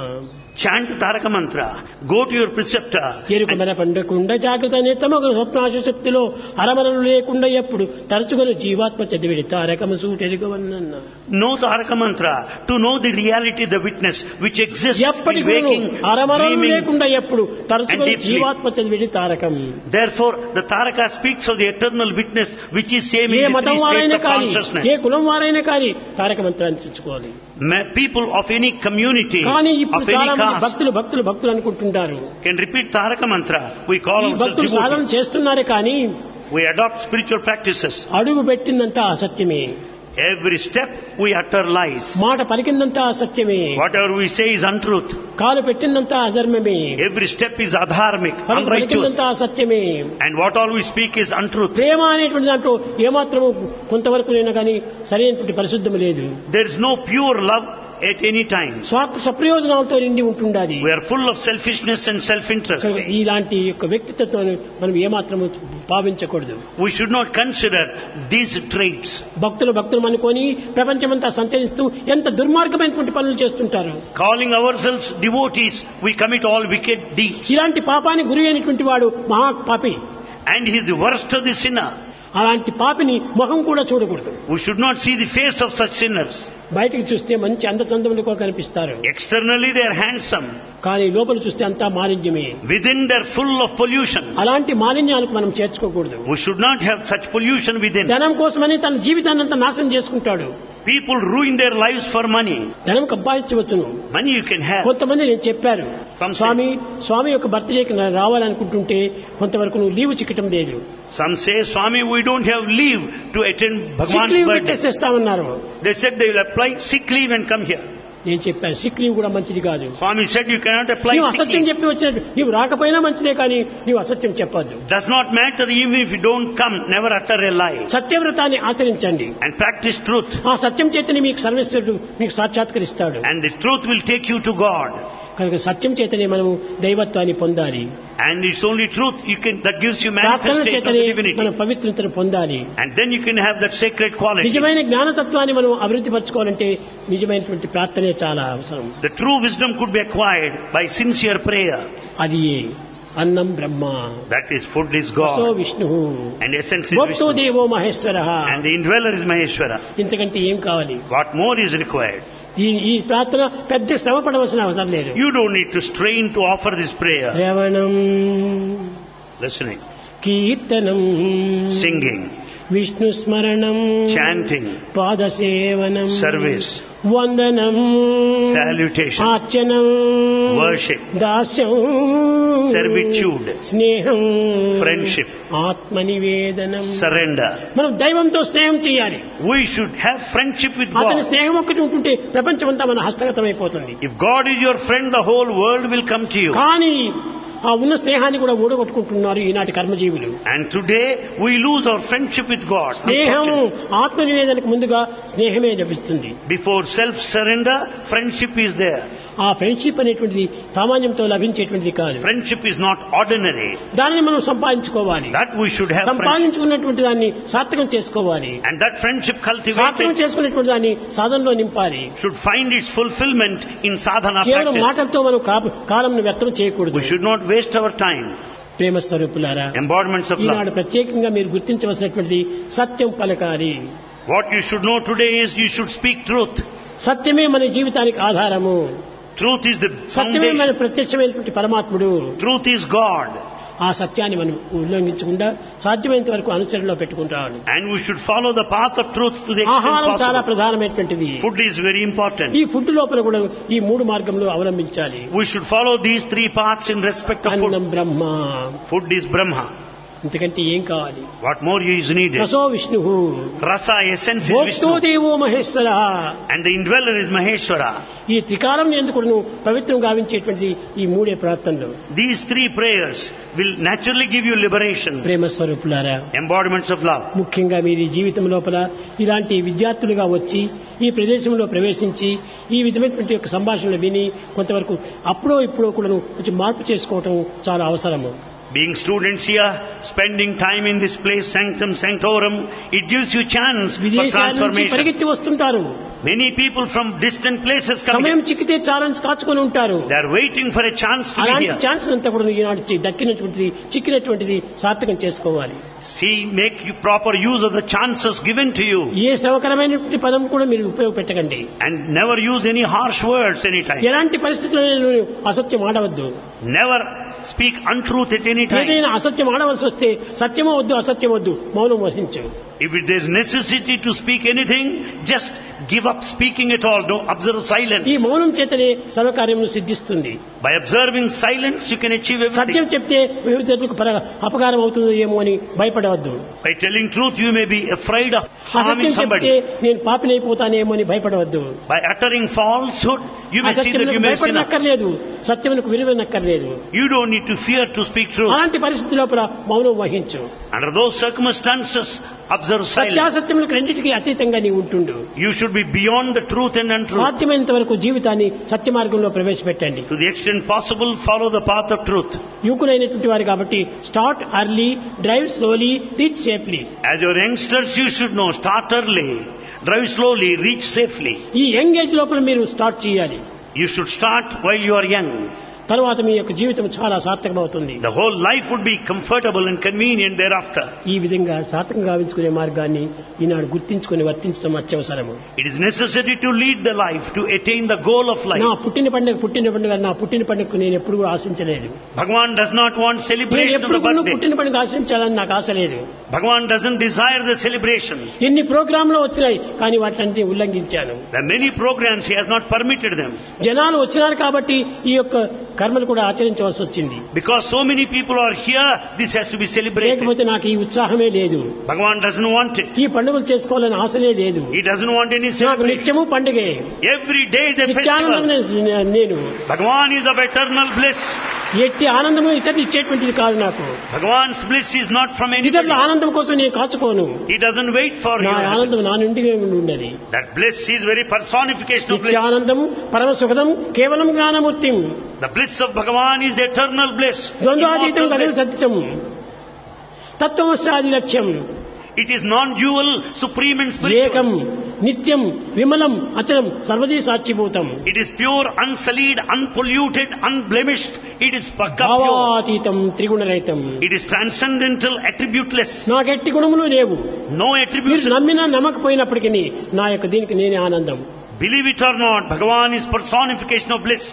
Chant Taraka Mantra. Go to your preceptor. ఎరుక మన పండకుండా జాగ్రత్త నిత్తమగు స్వప్నాశ శక్తిలో అరమరలు లేకుండా ఎప్పుడు తరచుకొని జీవాత్మ చదివిడి తారకము సూటెరుగవలనన్నా Know Taraka Mantra to know the reality, the witness which exists in ఎప్పటికి waking, అరమరలు dreaming. లేకుండా ఎప్పుడు తరచుకొని deeply. జీవాత్మ చదివిడి Tarakam Therefore, the Taraka speaks of the eternal witness which is same A in the మతం three states వారైనా of కానీ consciousness. ఏ కులం వారైనా కానీ తారక మంత్రాన్ని తెచ్చుకోవాలి Ma- People of any community, కానీ of ఇప్పుడు any చాలా మంది caste, భక్తులు భక్తులు భక్తులు అనుకుంటుంటారు can repeat Taraka Mantra. We call ఈ ourselves భక్తులు సాధన devotees. చేస్తున్నారే కానీ We adopt spiritual practices. అడుగు పెట్టిందంతా అసత్యమే Every step we utter lies. మాట పలికిందంతా అసత్యమే Whatever we say is untruth. కాలు పెట్టిందంతా అధర్మమే Every step is adharmic, పలుకు unrighteous. పలికిందంతా అసత్యమే And what all we speak is untruth. ప్రేమ అనేటువంటి దాంట్లో ఏమాత్రము కొంతవరకు నేను కానీ సరైనటువంటి పరిశుద్ధం లేదు There is no pure love at any time. స్వార్థ సప్రయోజనాలతో నిండి ఉంటుండాలి We are full of selfishness and self-interest. కనుక ఇలాంటి యొక్క వ్యక్తిత్వాన్ని మనం ఏమాత్రము భావించకూడదు We should not consider these traits. భక్తులు భక్తులు అనుకొని ప్రపంచమంతా సంచరిస్తూ ఎంత దుర్మార్గమైనటువంటి పనులు చేస్తుంటారు Calling ourselves devotees, we commit all wicked deeds. ఇలాంటి పాపానికి గురి అయినటువంటి వాడు మహా పాపి And he is the worst of the sinner. అలాంటి పాపిని ముఖం కూడా చూడకూడదు We should not see the face of such sinners. బయటికి చూస్తే మంచి అందచందములుగా కనిపిస్తారు Externally they are handsome. కానీ లోపల చూస్తే అంతా మాలిన్యమే Within they are full of pollution. అలాంటి మాలిన్యాలకు మనం చేర్చుకోకూడదు We should not have such pollution within. ధనం కోసమని తన జీవితాన్ని అంతా నాశనం చేసుకుంటాడు People ruin their lives for money. ధనం సంపాదించవచ్చును Money you can have. కొంతమంది నేను చెప్పారు Some say- స్వామి స్వామి యొక్క బర్త్డేకి నా రావాలనుకుంటుంటే కొంతవరకు నువ్వు లీవ్ చిక్కటం లేదు Some say, Swami, we don't have leave to attend sick Bhagwan's leave birthday. పెట్టేసేస్తామన్నారు They said they will apply sick leave and come here. నేను చెప్పాను సిక్ లీవ్ కూడా మంచిది కాదు Swami said you cannot apply నీవు sick అసత్యం leave. చెప్పి వచ్చినట్టు నీవు రాకపోయినా మంచిదే కానీ నీవు అసత్యం చెప్పొద్దు Does not matter even if you don't come, never utter a lie. సత్యవ్రతాన్ని ఆచరించండి And practice truth. ఆ సత్యం చేతని మీకు సర్వేశ్వరుడు మీకు సాక్షాత్కరిస్తాడు And the truth will take you to God. కనుక సత్యం చేతనే మనము దైవత్వాన్ని పొందాలి And it's only truth you can, that gives you ప్రార్థన manifestation of చేతనే the divinity. మనం పవిత్రతను పొందాలి And then you can have that sacred quality. నిజమైన జ్ఞానతత్వాన్ని మనం అభివృద్ధి పరచుకోవాలంటే నిజమైనటువంటి ప్రార్థనే చాలా అవసరం The true wisdom could be acquired by sincere prayer. అది అన్నం Brahma That is, food is so God. Vishnu And essence is గోప్తో Vishnu. దేవో Maheshwara And the indweller is Maheshwara. ఇంతకంటే ఏం కావాలి What more is required? ఈ ఈ ప్రార్థన పెద్ద శ్రమ పడవలసిన అవసరం లేదు You don't need to strain to offer this prayer. శ్రవణం Listening, కీర్తనం singing, విష్ణు స్మరణం chanting, పాదసేవనం service, వందనం salutation, ఆర్చనం worship, దాస్యం servitude, స్నేహం friendship, ఆత్మనివేదనం surrender. మనం దైవంతో స్నేహం చేయాలి We should have friendship with అతని God. స్నేహం ఒక్కటి ఉంటుంటే ప్రపంచమంతా మన హస్తగతమైపోతుంది If God is your friend, the whole world will come to you. కానీ ఆ ఉన్న స్నేహాన్ని కూడా ఊడగొట్టుకుంటున్నారు ఈనాటి కర్మజీవులు And today we lose our friendship with God. స్నేహం Unfortunately. ఆత్మనివేదనకు ముందుగా స్నేహమే లభిస్తుంది Before self surrender, friendship is there. ఆ ఫ్రెండ్షిప్ అనేటువంటిది సామాన్యంతో లభించేటువంటిది కాదు Friendship is not ordinary. దానిని మనం సంపాదించుకోవాలి That we should have friendship. సంపాదించుకున్నటువంటి దాన్ని సార్థకం చేసుకోవాలి And that friendship సార్థకం cultivated చేసుకున్నటువంటి దాన్ని సాధనలో నింపాలి should find its fulfillment in sadhana కేవలం practice. మాటలతో మనం కాపు- కాలంను వ్యర్థం చేయకూడదు We should not waste our time. ప్రేమ స్వరూపులారా Embodiments of ఈనాడు love. ప్రత్యేకంగా మీరు గుర్తించవలసినటువంటిది సత్యం పలకాలి What you should know today is you should speak truth. సత్యమే మన జీవితానికి ఆధారము Truth is the సత్యమే మన foundation. ప్రత్యక్షమైనటువంటి పరమాత్ముడు Truth is God. ఆ సత్యాన్ని మనం ఉల్లంఘించకుండా సాధ్యమైనంత వరకు అనుసరణలో పెట్టుకుంటాను And we should follow the path of truth to the extent ఆహారం చాలా possible. ప్రధానమైనటువంటిది Food is very important. ఈ ఫుడ్ లోపల కూడా ఈ మూడు మార్గంలో అవలంబించాలి We should follow these three paths in respect of అన్నం food. Brahma Food is Brahma. ఇంతకంటే ఏం కావాలి What more is needed? రసో Vishnu Rasa essence is భోక్తో Vishnu. దేవో Maheshwara And the indweller is Maheshwara. ఈ త్రికాలం ఎందుకు పవిత్రం గావించేటువంటిది ఈ మూడే ప్రార్థనలు These three prayers will naturally give you liberation. ప్రేమ స్వరూపులారా Embodiments of love. ముఖ్యంగా మీరు ఈ జీవితం లోపల ఇలాంటి విద్యార్థులుగా వచ్చి ఈ ప్రదేశంలో ప్రవేశించి ఈ విధమైనటువంటి యొక్క సంభాషణలు విని కొంతవరకు అప్పుడో ఇప్పుడో కూడా కొంచెం మార్పు చేసుకోవటం చాలా అవసరము Being students here, spending time in this place, sanctum sanctorum, it gives you chance for విదేశాల నుంచి transformation. పరిగెత్తి వస్తుంటారు Many people from distant places come సమయం here. చిక్కితే చాలని కాచుకొని ఉంటారు They are waiting for a chance to be అలాంటి here. ఛాన్స్ అంతా కూడా ఈనాడు చి- దక్కినటువంటిది చిక్కినటువంటిది సార్థకం చేసుకోవాలి See, make you proper use of the chances given to you. ఏ శ్రమకరమైనటువంటి పదం కూడా మీరు ఉపయోగపెట్టకండి And never use any harsh words anytime. ఎలాంటి పరిస్థితుల్లో అసత్యం ఆడవద్దు Never speak untruth at any time. ఏదైనా అసత్యం ఆడవలసి వస్తే సత్యమో వద్దు అసత్యం వద్దు మౌనం వహించు If there's necessity to speak anything, just give up speaking at all. Don't observe silence. ఈ మౌనం చేతనే సర్వకార్యమును సిద్ధిస్తుంది By observing silence, you can achieve everything. సత్యం చెప్తే వివిధకు పర అపకారం అవుతుందో ఏమో అని భయపడవద్దు By telling truth, you may be afraid of harming అసత్యం చెప్తే somebody. నేను పాపినైపోతానేమో అని భయపడవద్దు By uttering falsehood, you may see that అసత్యములకు you may sin. భయపడనక్కర్లేదు సత్యములకు విలువనక్కర్లేదు You don't need to fear to speak truth. అలాంటి పరిస్థితి లోపల మౌనం వహించు Under those circumstances, observe silence. సత్యాసత్యములకు రెండింటికి అతీతంగా నీవు ఉంటుండు You should be beyond the truth and untruth. సాధ్యమైనంత వరకు జీవితాన్ని సత్య మార్గంలో ప్రవేశపెట్టండి To the extent possible, follow the path of truth. యువకులైనటువంటి వారు కాబట్టి start early drive slowly reach safely As your youngsters, you should know, start early, drive slowly, reach safely. ఈ యంగ్ ఏజ్ లోపల మీరు స్టార్ట్ చేయాలి You should start while you are young. తర్వాత మీ యొక్క జీవితం చాలా సార్థకమవుతుంది The whole life would be comfortable and convenient thereafter. ఈ విధంగా సార్థకం గావించుకునే మార్గాన్ని ఈనాడు గుర్తించుకుని వర్తించడం అత్యవసరము It is necessary to lead the life, to attain the goal of నా life. పుట్టిన పండుగ పుట్టిన పండుగ నా పుట్టిన పండుగకు నేను ఎప్పుడు కూడా ఆశించలేదు Bhagavan does not want నేను celebration of ఎప్పుడు the కూడా birthday. పుట్టిన పండుగ ఆశించాలని నాకు ఆశ లేదు Bhagavan doesn't desire the celebration. ఎన్ని ప్రోగ్రాంలు వచ్చినాయి కానీ వాటిని ఉల్లంఘించాను There are many programs, he has not permitted them. జనాలు వచ్చినారు కాబట్టి ఈ యొక్క కర్మలు కూడా ఆచరించవలసి వచ్చింది Because so many people are here, this has to be celebrated. లేకపోతే నాకు ఈ ఉత్సాహమే లేదు Bhagavan doesn't want it. ఈ పండుగలు చేసుకోవాలని ఆశనే లేదు He doesn't want any నాకు celebration. నిత్యము పండుగే Every day is a Nityanandam festival. నేను Bhagavan is of eternal bliss. ఎట్టి ఆనందము ఇతరులు ఇచ్చేటువంటిది కాదు నాకు Bhagavan's bliss is not from anybody. ఇతరుల ఆనందం కోసం నేను కాచుకోను He doesn't wait for నా you. ఆనందం నా నుండి ఉండేది That bliss is very personification of bliss. నిత్యానందము పరమ సుఖదం కేవలం Gnanamurthy The bliss of Bhagavan is eternal bliss. ద్వంద్వాతీతం Immortal కదలి bliss. సత్యం తత్వమస్యాది లక్ష్యం It is non-dual, supreme and ఏకం spiritual. నిత్యం విమలం అచలం సర్వదీ సాక్షిభూతం It is pure, unsullied, unpolluted, unblemished. It is pakka pure. భావాతీతం త్రిగుణరహితం It is transcendental, attributeless. నాకెట్టి గుణములు లేవు No మీరు attributes. నమ్మినా నమ్మకపోయినప్పటికీ నా యొక్క దీనికి నేనే ఆనందం Believe it or not, Bhagavan is personification of bliss.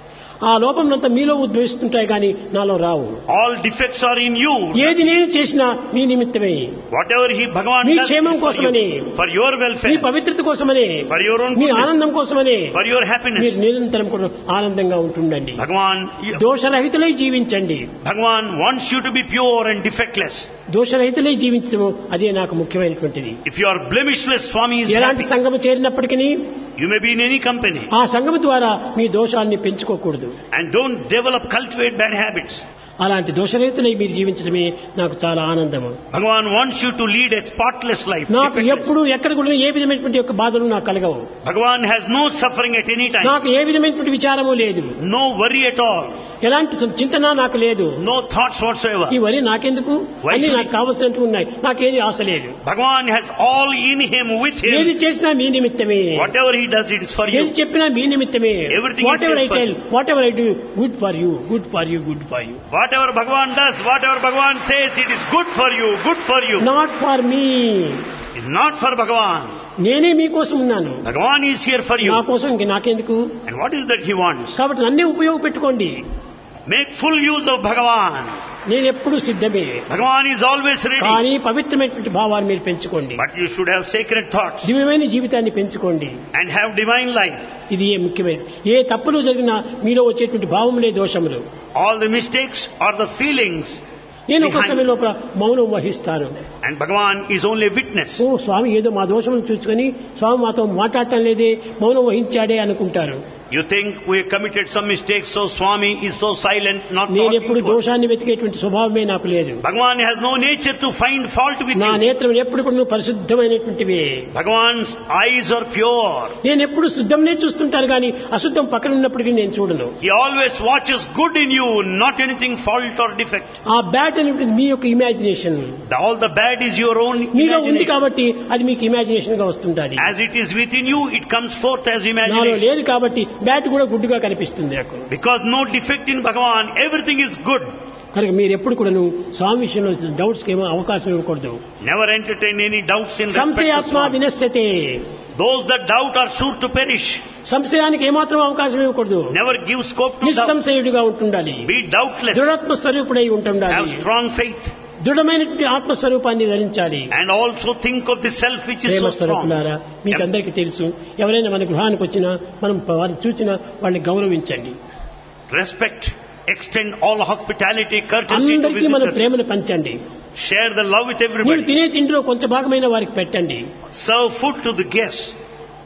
ఆ లోపంలంతా మీలో ఉద్భవిస్తుంటాయి కానీ నాలో రావు All defects are in you. ఏది నేను చేసినా మీ నిమిత్తమే Whatever he Bhagavan me does క్షేమం is for కోసమని. you, for your me welfare, పవిత్రత కోసమనే for your own me goodness, ఆనందం కోసమనే for your మీరు happiness. నిరంతరం కూడా ఆనందంగా ఉంటుండండి Bhagavan, you- దోషరహితులై జీవించండి Bhagavan wants you to be pure and defectless. దోషరహితులై జీవించడం అదే నాకు ముఖ్యమైనటువంటిది If you are blemishless, Swami is ఎలాంటి happy. సంఘము చేరినప్పటికీ You may be in any company. ఆ సంఘము ద్వారా మీ దోషాన్ని పెంచుకోకూడదు And don't develop, cultivate bad habits. అలాంటి దోషరహితులై మీరు జీవించడమే నాకు చాలా ఆనందము Bhagavan wants you to lead a spotless life. నాకు defectless. ఎప్పుడు ఎక్కడ కూడా ఏ విధమైనటువంటి యొక్క బాధలు నాకు కలగవు Bhagavan has no suffering at any time. నాకు ఏ విధమైనటువంటి విచారము లేదు No worry at all. ఎలాంటి చింతన నాకు లేదు No thoughts whatsoever. ఈ వరి నాకెందుకు Why అన్ని should నాకు కావలసినట్టు ఉన్నాయి నాకేది ఆశ లేదు Bhagavan has all in him, with ఏది him. చేసినా మీ నిమిత్తమే Whatever he does, it is for ఏది you. చెప్పినా మీ నిమిత్తమే Everything what is ever I just for tell you. Whatever I do good for you good for you good for you Whatever Bhagavan does, whatever Bhagavan says, it is good for you, good for you. Not for me It's not for Bhagavan. నేనే మీకోసం ఉన్నాను Bhagavan is here for నా you. కోసం ఇంక నాకెందుకు And what is that he wants? కాబట్టి నన్నే ఉపయోగపెట్టుకోండి Make full use of Bhagavan. నేను ఎప్పుడు సిద్ధమే Bhagavan is always ready. కానీ పవిత్రమైనటువంటి భావాన్ని మీరు పెంచుకోండి But you should have sacred thoughts దివ్యమైన జీవితాన్ని పెంచుకోండి and have divine life. ఇది ఏ ముఖ్యమైనది ఏ తప్పులు జరిగినా మీలో వచ్చేటువంటి భావములే దోషములు All the mistakes are the feelings. నేను ఒక Behind- సమయం లోపల మౌనం వహిస్తాను And Bhagavan is only a witness. ఓ స్వామి ఏదో మా దోషములను చూసుకొని స్వామి మాతో మాట్లాడటం లేదే మౌనం వహించాడే అనుకుంటారు You think we have committed some mistakes, so Swami is so silent, not నేను talking ఎప్పుడు to us. దోషాన్ని వెతికేటువంటి స్వభావమే నాకు లేదు Bhagavan has no nature to find fault with నా you. నేత్రం ఎప్పుడు కూడా పరిశుద్ధమైనటువంటివి Bhagavan's eyes are pure. నేను ఎప్పుడు శుద్ధంనే చూస్తుంటాను కానీ అశుద్ధం పక్కన ఉన్నప్పటికీ నేను చూడను He always watches good in you, not anything fault or defect. ఆ బ్యాట్ అనేటువంటి మీ యొక్క imagination The- all the bad is your own మీలో ఉంది imagination. కాబట్టి అది మీకు ఇమాజినేషన్ గా వస్తుంటుంది As it is within you, it comes forth as నాలో imagination. లేదు కాబట్టి బ్యాట్ కూడా గుడ్డుగా కనిపిస్తుంది నాకు Because no defect in Bhagavan, everything is good. కనుక మీరు ఎప్పుడు కూడా స్వామి విషయంలో డౌట్స్ ఏమో అవకాశం ఇవ్వకూడదు Never entertain any doubts in respect to సంశయాత్మ Swami. వినశ్యతే Those that doubt are sure to perish. సంశయానికి ఏమాత్రం అవకాశం ఇవ్వకూడదు Never give scope to doubt. నిస్సంశయుడిగా ఉంటుండాలి Be doubtless. దృఢాత్మ స్వరూపుడై Have ఉంటుండాలి strong faith. దృఢమైనటువంటి ఆత్మస్వరూపాన్ని ధరించాలి And also think of the self which is Prema so strong. స్వరూపులారా మీకు అందరికీ తెలుసు ఎవరైనా మన గృహానికి వచ్చినా మనం వారిని చూసినా వాళ్ళని గౌరవించండి Respect. Extend all hospitality, courtesy to అందరికీ మన visitors. ప్రేమను పంచండి Share the love with మీరు everybody. తినే తిండిలో కొంత భాగమైన వారికి పెట్టండి Serve food to the guests.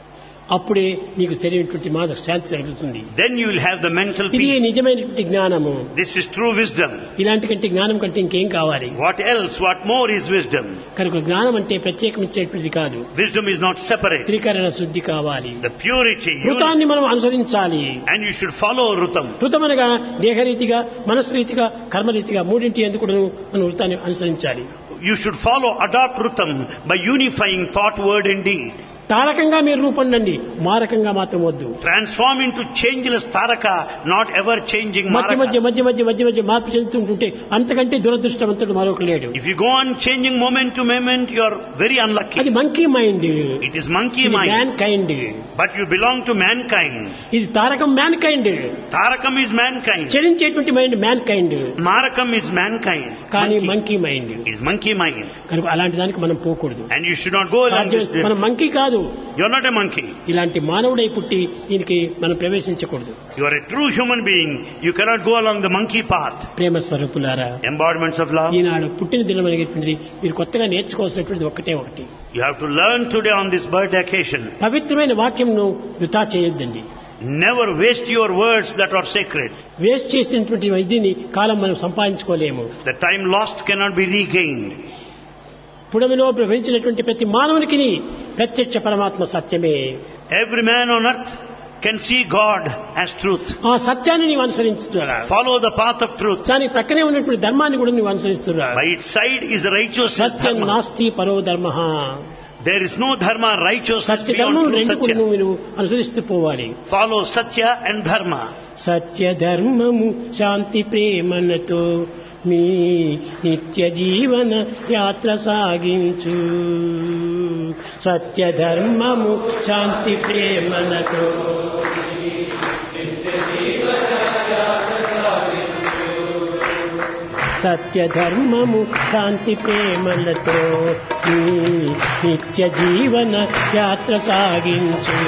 అప్పుడే నీకు సరైనటువంటి మానసిక శాంతి కలుగుతుంది Then you will have the mental ఇది peace. నిజమైనటువంటి జ్ఞానము This is true wisdom. ఇలాంటి కంటే జ్ఞానం కంటే ఇంకేం కావాలి What else? What more is wisdom? కనుక జ్ఞానం అంటే ప్రత్యేకమిచ్చేటువంటిది కాదు Wisdom is not separate. త్రికరణ శుద్ధి కావాలి The purity. unity, ఋతాన్ని మనం అనుసరించాలి and you should follow Rutam. ఋతమనగా దేహరీతిగా మనస్సురీతిగా కర్మరీతిగా మూడింటి ఎందుకు మనం వృత్తాన్ని అనుసరించాలి You should follow, adopt Rutam by unifying thought, word and deed. తారకంగా మీరు రూపొందండి మారకంగా మాత్రం వద్దు Transform into changeless Taraka, not ever changing మధ్య మధ్య Maraka. మధ్య మధ్య మధ్య మధ్య మార్పు చెందుతుంటుంటే అంతకంటే దురదృష్టవంతుడు మరొక లేడు If you go on changing moment to moment, you are very అది unlucky. Monkey mind It is monkey man mind, kind but you belong to mankind. ఇది తారకం mankind Tarakam is mankind. చలించేటువంటి mind mankind Marakam is mankind. కానీ Monkey monkey mind is monkey mind. కనుక అలాంటి దానికి మనం పోకూడదు And you should not go along this. సాధ్యం- మనం మంకీ కాదు You're not a monkey. ఇలాంటి మానవుడై పుట్టి దీనికి మనం ప్రవేశించకూడదు You are a true human being. You cannot go along the monkey path. ప్రేమ స్వరూపులారా Embodiments of love. ఈనాడు పుట్టిన దినం అనేటువంటిది మీరు కొత్తగా నేర్చుకోవాల్సినటువంటిది ఒక్కటే ఒకటి You have to learn today on this birthday occasion. పవిత్రమైన వాక్యంను వృధా చేయొద్దండి Never waste your words that are sacred. Waste చేసినటువంటి ఇదిని కాలం మనం సంపాదించుకోలేము The time lost cannot be regained. పుడమిలో ప్రవహించినటువంటి ప్రతి మానవునికి ప్రత్యక్ష పరమాత్మ సత్యమే Every man on earth can see God as truth. ఆ సత్యాన్ని నీవు అనుసరించుతురా Follow the path of truth. దాని ప్రక్కనే ఉన్నటువంటి ధర్మాన్ని కూడా నువ్వు అనుసరిస్తురా By its side is righteous Satyam dharma. నాస్తి పరో ధర్మ There is no dharma righteousness Satya beyond ధర్మం true రెండు కూడా satya. నువ్వు నువ్వు అనుసరిస్తూ పోవాలి Follow satya and dharma. సత్య ధర్మము శాంతి ప్రేమలతో మీ నిత్య జీవన యాత్ర సాగించు సత్య ధర్మము శాంతి ప్రేమలతో సత్య ధర్మము శాంతి ప్రేమలతో మీ నిత్య జీవన యాత్ర సాగించు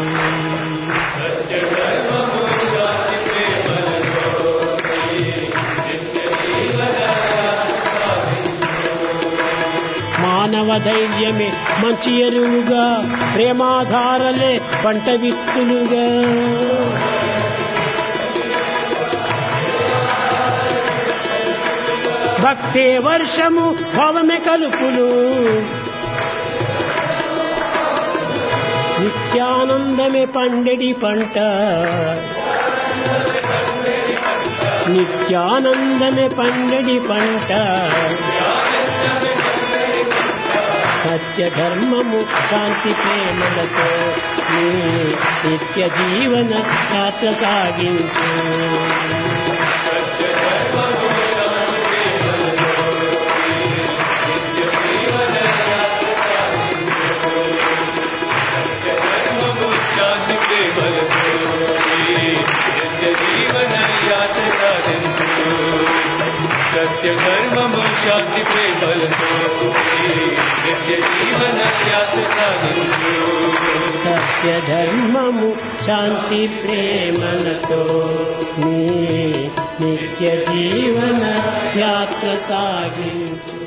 మానవ ధైర్యమే మంచి ఎరువుగా ప్రేమాధారలే పంట విత్తులుగా భక్తే వర్షము భవమే కలుపులు నిత్యానందమే పండెడి పంట నిత్యానందమే పండెడి పంట సత్య ధర్మము శాంతి ప్రేమలతో నీ నిత్య జీవన యాత్ర సాగించు శాంతి ప్రేమలతో నిత్య జీవన యాత్ర సాగించు సత్య ధర్మము శాంతి ప్రేమలతో నిత్య జీవన యాత్ర సాగించు సత్య ధర్మము శాంతి ప్రేమలతో నీ నిత్య జీవన యాత్ర సాగించు